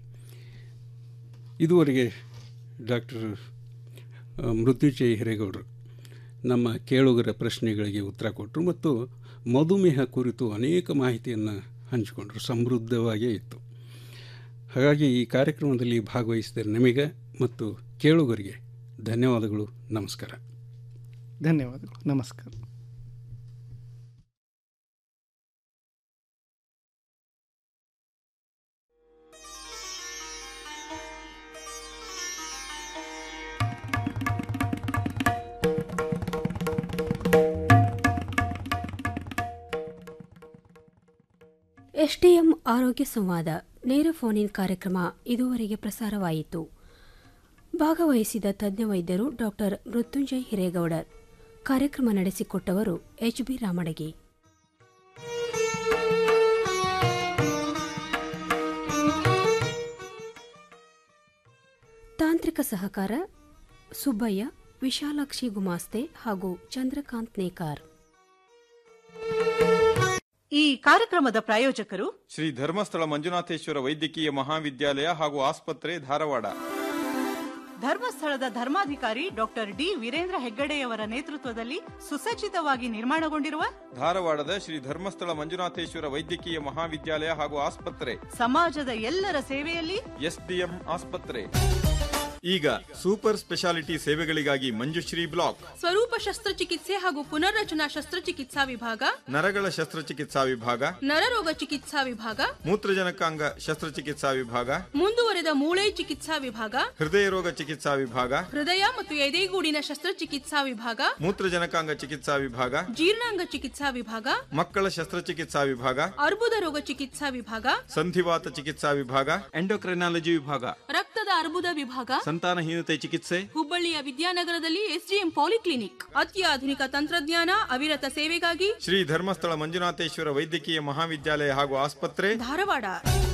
ಇದುವರೆಗೆ ಡಾಕ್ಟರ್ ಮೃತ್ಯುಂಜಯ ಹಿರೇಗೌಡರು ನಮ್ಮ ಕೇಳುಗರ ಪ್ರಶ್ನೆಗಳಿಗೆ ಉತ್ತರ ಕೊಟ್ಟರು ಮತ್ತು ಮಧುಮೇಹ ಕುರಿತು ಅನೇಕ ಮಾಹಿತಿಯನ್ನು ಹಂಚಿಕೊಂಡರು ಸಮೃದ್ಧವಾಗೇ ಇತ್ತು ಹಾಗಾಗಿ ಈ ಕಾರ್ಯಕ್ರಮದಲ್ಲಿ ಭಾಗವಹಿಸಿದ ನಿಮಗೆ ಮತ್ತು ಕೇಳುಗರಿಗೆ ಧನ್ಯವಾದಗಳು ನಮಸ್ಕಾರ ಧನ್ಯವಾದಗಳು ನಮಸ್ಕಾರ ಎಸ್ಟಿಎಂ ಆರೋಗ್ಯ ಸಂವಾದ ನೇರ ಫೋನ್ ಇನ್ ಕಾರ್ಯಕ್ರಮ ಇದುವರೆಗೆ ಪ್ರಸಾರವಾಯಿತು ಭಾಗವಹಿಸಿದ ತಜ್ಞ ವೈದ್ಯರು ಡಾಕ್ಟರ್ ಮೃತ್ಯುಂಜಯ್ ಹಿರೇಗೌಡರ್ ಕಾರ್ಯಕ್ರಮ ನಡೆಸಿಕೊಟ್ಟವರು ಎಚ್ ಬಿ ರಾಮಡಗಿ ತಾಂತ್ರಿಕ ಸಹಕಾರ ಸುಬ್ಬಯ್ಯ ವಿಶಾಲಾಕ್ಷಿ ಗುಮಾಸ್ತೆ ಹಾಗೂ ಚಂದ್ರಕಾಂತ್ ನೇಕಾರ್ ಈ ಕಾರ್ಯಕ್ರಮದ ಪ್ರಾಯೋಜಕರು ಶ್ರೀ ಧರ್ಮಸ್ಥಳ ಮಂಜುನಾಥೇಶ್ವರ ವೈದ್ಯಕೀಯ ಮಹಾವಿದ್ಯಾಲಯ ಹಾಗೂ ಆಸ್ಪತ್ರೆ ಧಾರವಾಡ ಧರ್ಮಸ್ಥಳದ ಧರ್ಮಾಧಿಕಾರಿ ಡಾಕ್ಟರ್ ಡಿ ವೀರೇಂದ್ರ ಹೆಗ್ಗಡೆಯವರ ನೇತೃತ್ವದಲ್ಲಿ ಸುಸಜ್ಜಿತವಾಗಿ ನಿರ್ಮಾಣಗೊಂಡಿರುವ ಧಾರವಾಡದ ಶ್ರೀ ಧರ್ಮಸ್ಥಳ ಮಂಜುನಾಥೇಶ್ವರ ವೈದ್ಯಕೀಯ ಮಹಾವಿದ್ಯಾಲಯ ಹಾಗೂ ಆಸ್ಪತ್ರೆ ಸಮಾಜದ ಎಲ್ಲರ ಸೇವೆಯಲ್ಲಿ ಎಸ್ಡಿಎಂ ಆಸ್ಪತ್ರೆ ಈಗ ಸೂಪರ್ ಸ್ಪೆಷಾಲಿಟಿ ಸೇವೆಗಳಿಗಾಗಿ ಮಂಜುಶ್ರೀ ಬ್ಲಾಕ್ ಸ್ವರೂಪ ಶಸ್ತ್ರಚಿಕಿತ್ಸೆ ಹಾಗೂ ಪುನರ್ರಚನಾ ಶಸ್ತ್ರಚಿಕಿತ್ಸಾ ವಿಭಾಗ ನರಗಳ ಶಸ್ತ್ರಚಿಕಿತ್ಸಾ ವಿಭಾಗ ನರರೋಗ ಚಿಕಿತ್ಸಾ ವಿಭಾಗ ಮೂತ್ರಜನಕಾಂಗ ಶಸ್ತ್ರಚಿಕಿತ್ಸಾ ವಿಭಾಗ ಮುಂದುವರೆದ ಮೂಳೆ ಚಿಕಿತ್ಸಾ ವಿಭಾಗ ಹೃದಯ ರೋಗ ಚಿಕಿತ್ಸಾ ವಿಭಾಗ ಹೃದಯ ಮತ್ತು ಎದೆಗೂಡಿನ ಶಸ್ತ್ರಚಿಕಿತ್ಸಾ ವಿಭಾಗ ಮೂತ್ರಜನಕಾಂಗ ಚಿಕಿತ್ಸಾ ವಿಭಾಗ ಜೀರ್ಣಾಂಗ ಚಿಕಿತ್ಸಾ ವಿಭಾಗ ಮಕ್ಕಳ ಶಸ್ತ್ರಚಿಕಿತ್ಸಾ ವಿಭಾಗ ಅರ್ಬುದ ರೋಗ ಚಿಕಿತ್ಸಾ ವಿಭಾಗ ಸಂಧಿವಾತ ಚಿಕಿತ್ಸಾ ವಿಭಾಗ ಎಂಡೋಕ್ರೈನಾಲಜಿ ವಿಭಾಗ ರಕ್ತದ ಅರ್ಬುದ ವಿಭಾಗ ಸಂತಾನಹೀನತೆ ಚಿಕಿತ್ಸೆ ಹುಬ್ಬಳ್ಳಿಯ ವಿದ್ಯಾನಗರದಲ್ಲಿ ಎಸ್ಡಿಎಂ ಪಾಲಿಕ್ಲಿನಿಕ್ ಅತ್ಯಾಧುನಿಕ ತಂತ್ರಜ್ಞಾನ ಅವಿರತ ಸೇವೆಗಾಗಿ ಶ್ರೀ ಧರ್ಮಸ್ಥಳ ಮಂಜುನಾಥೇಶ್ವರ ವೈದ್ಯಕೀಯ ಮಹಾವಿದ್ಯಾಲಯ ಹಾಗೂ ಆಸ್ಪತ್ರೆ ಧಾರವಾಡ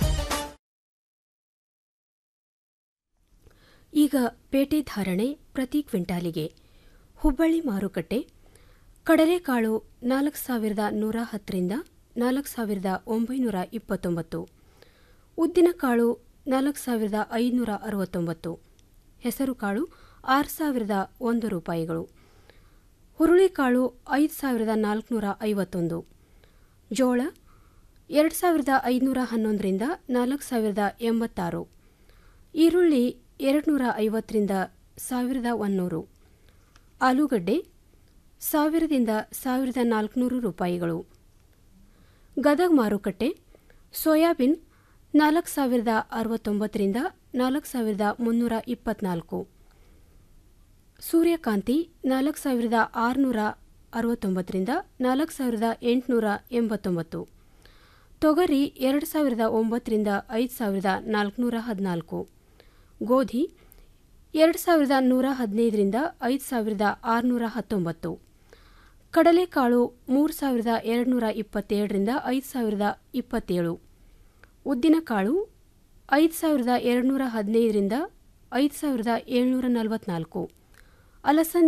ಈಗ ಪೇಟೆ ಧಾರಣೆ ಪ್ರತಿ ಕ್ವಿಂಟಾಲಿಗೆ ಹುಬ್ಬಳ್ಳಿ ಮಾರುಕಟ್ಟೆ ಕಡಲೆಕಾಳು ನಾಲ್ಕು ಸಾವಿರದ ನೂರ ಹತ್ತರಿಂದ ನಾಲ್ಕು ಸಾವಿರದ ಒಂಬೈನೂರ ಇಪ್ಪತ್ತೊಂಬತ್ತು ಉದ್ದಿನಕಾಳು ನಾಲ್ಕು ಸಾವಿರದ ಐನೂರ ಅರವತ್ತೊಂಬತ್ತು ಹೆಸರುಕಾಳು ಆರು ಸಾವಿರದ ಒಂದು ರೂಪಾಯಿಗಳು ಹುರುಳಿಕಾಳು ಐದು ಸಾವಿರದ ನಾಲ್ಕುನೂರ ಐವತ್ತೊಂದು ಜೋಳ ಎರಡು ಸಾವಿರದ ಐದುನೂರ ಹನ್ನೊಂದರಿಂದ ನಾಲ್ಕು ಸಾವಿರದ ಎಂಬತ್ತಾರು ಈರುಳ್ಳಿ ಎರಡುನೂರ ಐವತ್ತರಿಂದ ಸಾವಿರದ ಒನ್ನೂರು ಆಲೂಗಡ್ಡೆ ಸಾವಿರದಿಂದ ಸಾವಿರದ ನಾಲ್ಕುನೂರು ರೂಪಾಯಿಗಳು ಗದಗ ಮಾರುಕಟ್ಟೆ ಸೋಯಾಬೀನ್ ನಾಲ್ಕು ಸಾವಿರದ ಅರವತ್ತೊಂಬತ್ತರಿಂದ ನಾಲ್ಕು ಸಾವಿರದ ಮುನ್ನೂರ ಇಪ್ಪತ್ನಾಲ್ಕು ಸೂರ್ಯಕಾಂತಿ ನಾಲ್ಕು ಸಾವಿರದ ಆರುನೂರ ಅರವತ್ತೊಂಬತ್ತರಿಂದ ನಾಲ್ಕು ಸಾವಿರದ ಎಂಟುನೂರ ಎಂಬತ್ತೊಂಬತ್ತು ತೊಗರಿ ಎರಡು ಸಾವಿರದ ಒಂಬತ್ತರಿಂದ ಐದು ಸಾವಿರದ ನಾಲ್ಕುನೂರ ಹದಿನಾಲ್ಕು ಗೋಧಿ ಎರಡು ಸಾವಿರದ ನೂರ ಹದಿನೈದರಿಂದ ಐದು ಸಾವಿರದ ಆರುನೂರ ಹತ್ತೊಂಬತ್ತು ಕಡಲೆಕಾಳು ಮೂರು ಸಾವಿರದ ಎರಡುನೂರ ಇಪ್ಪತ್ತೇಳರಿಂದ ಐದು ಸಾವಿರದ ಇಪ್ಪತ್ತೇಳು ಉದ್ದಿನಕಾಳು ಐದು ಸಾವಿರದ ಎರಡುನೂರ ಹದಿನೈದರಿಂದ ಐದು ಸಾವಿರದ ಏಳ್ನೂರ ನಲವತ್ನಾಲ್ಕು ಅಲಸಂದಿ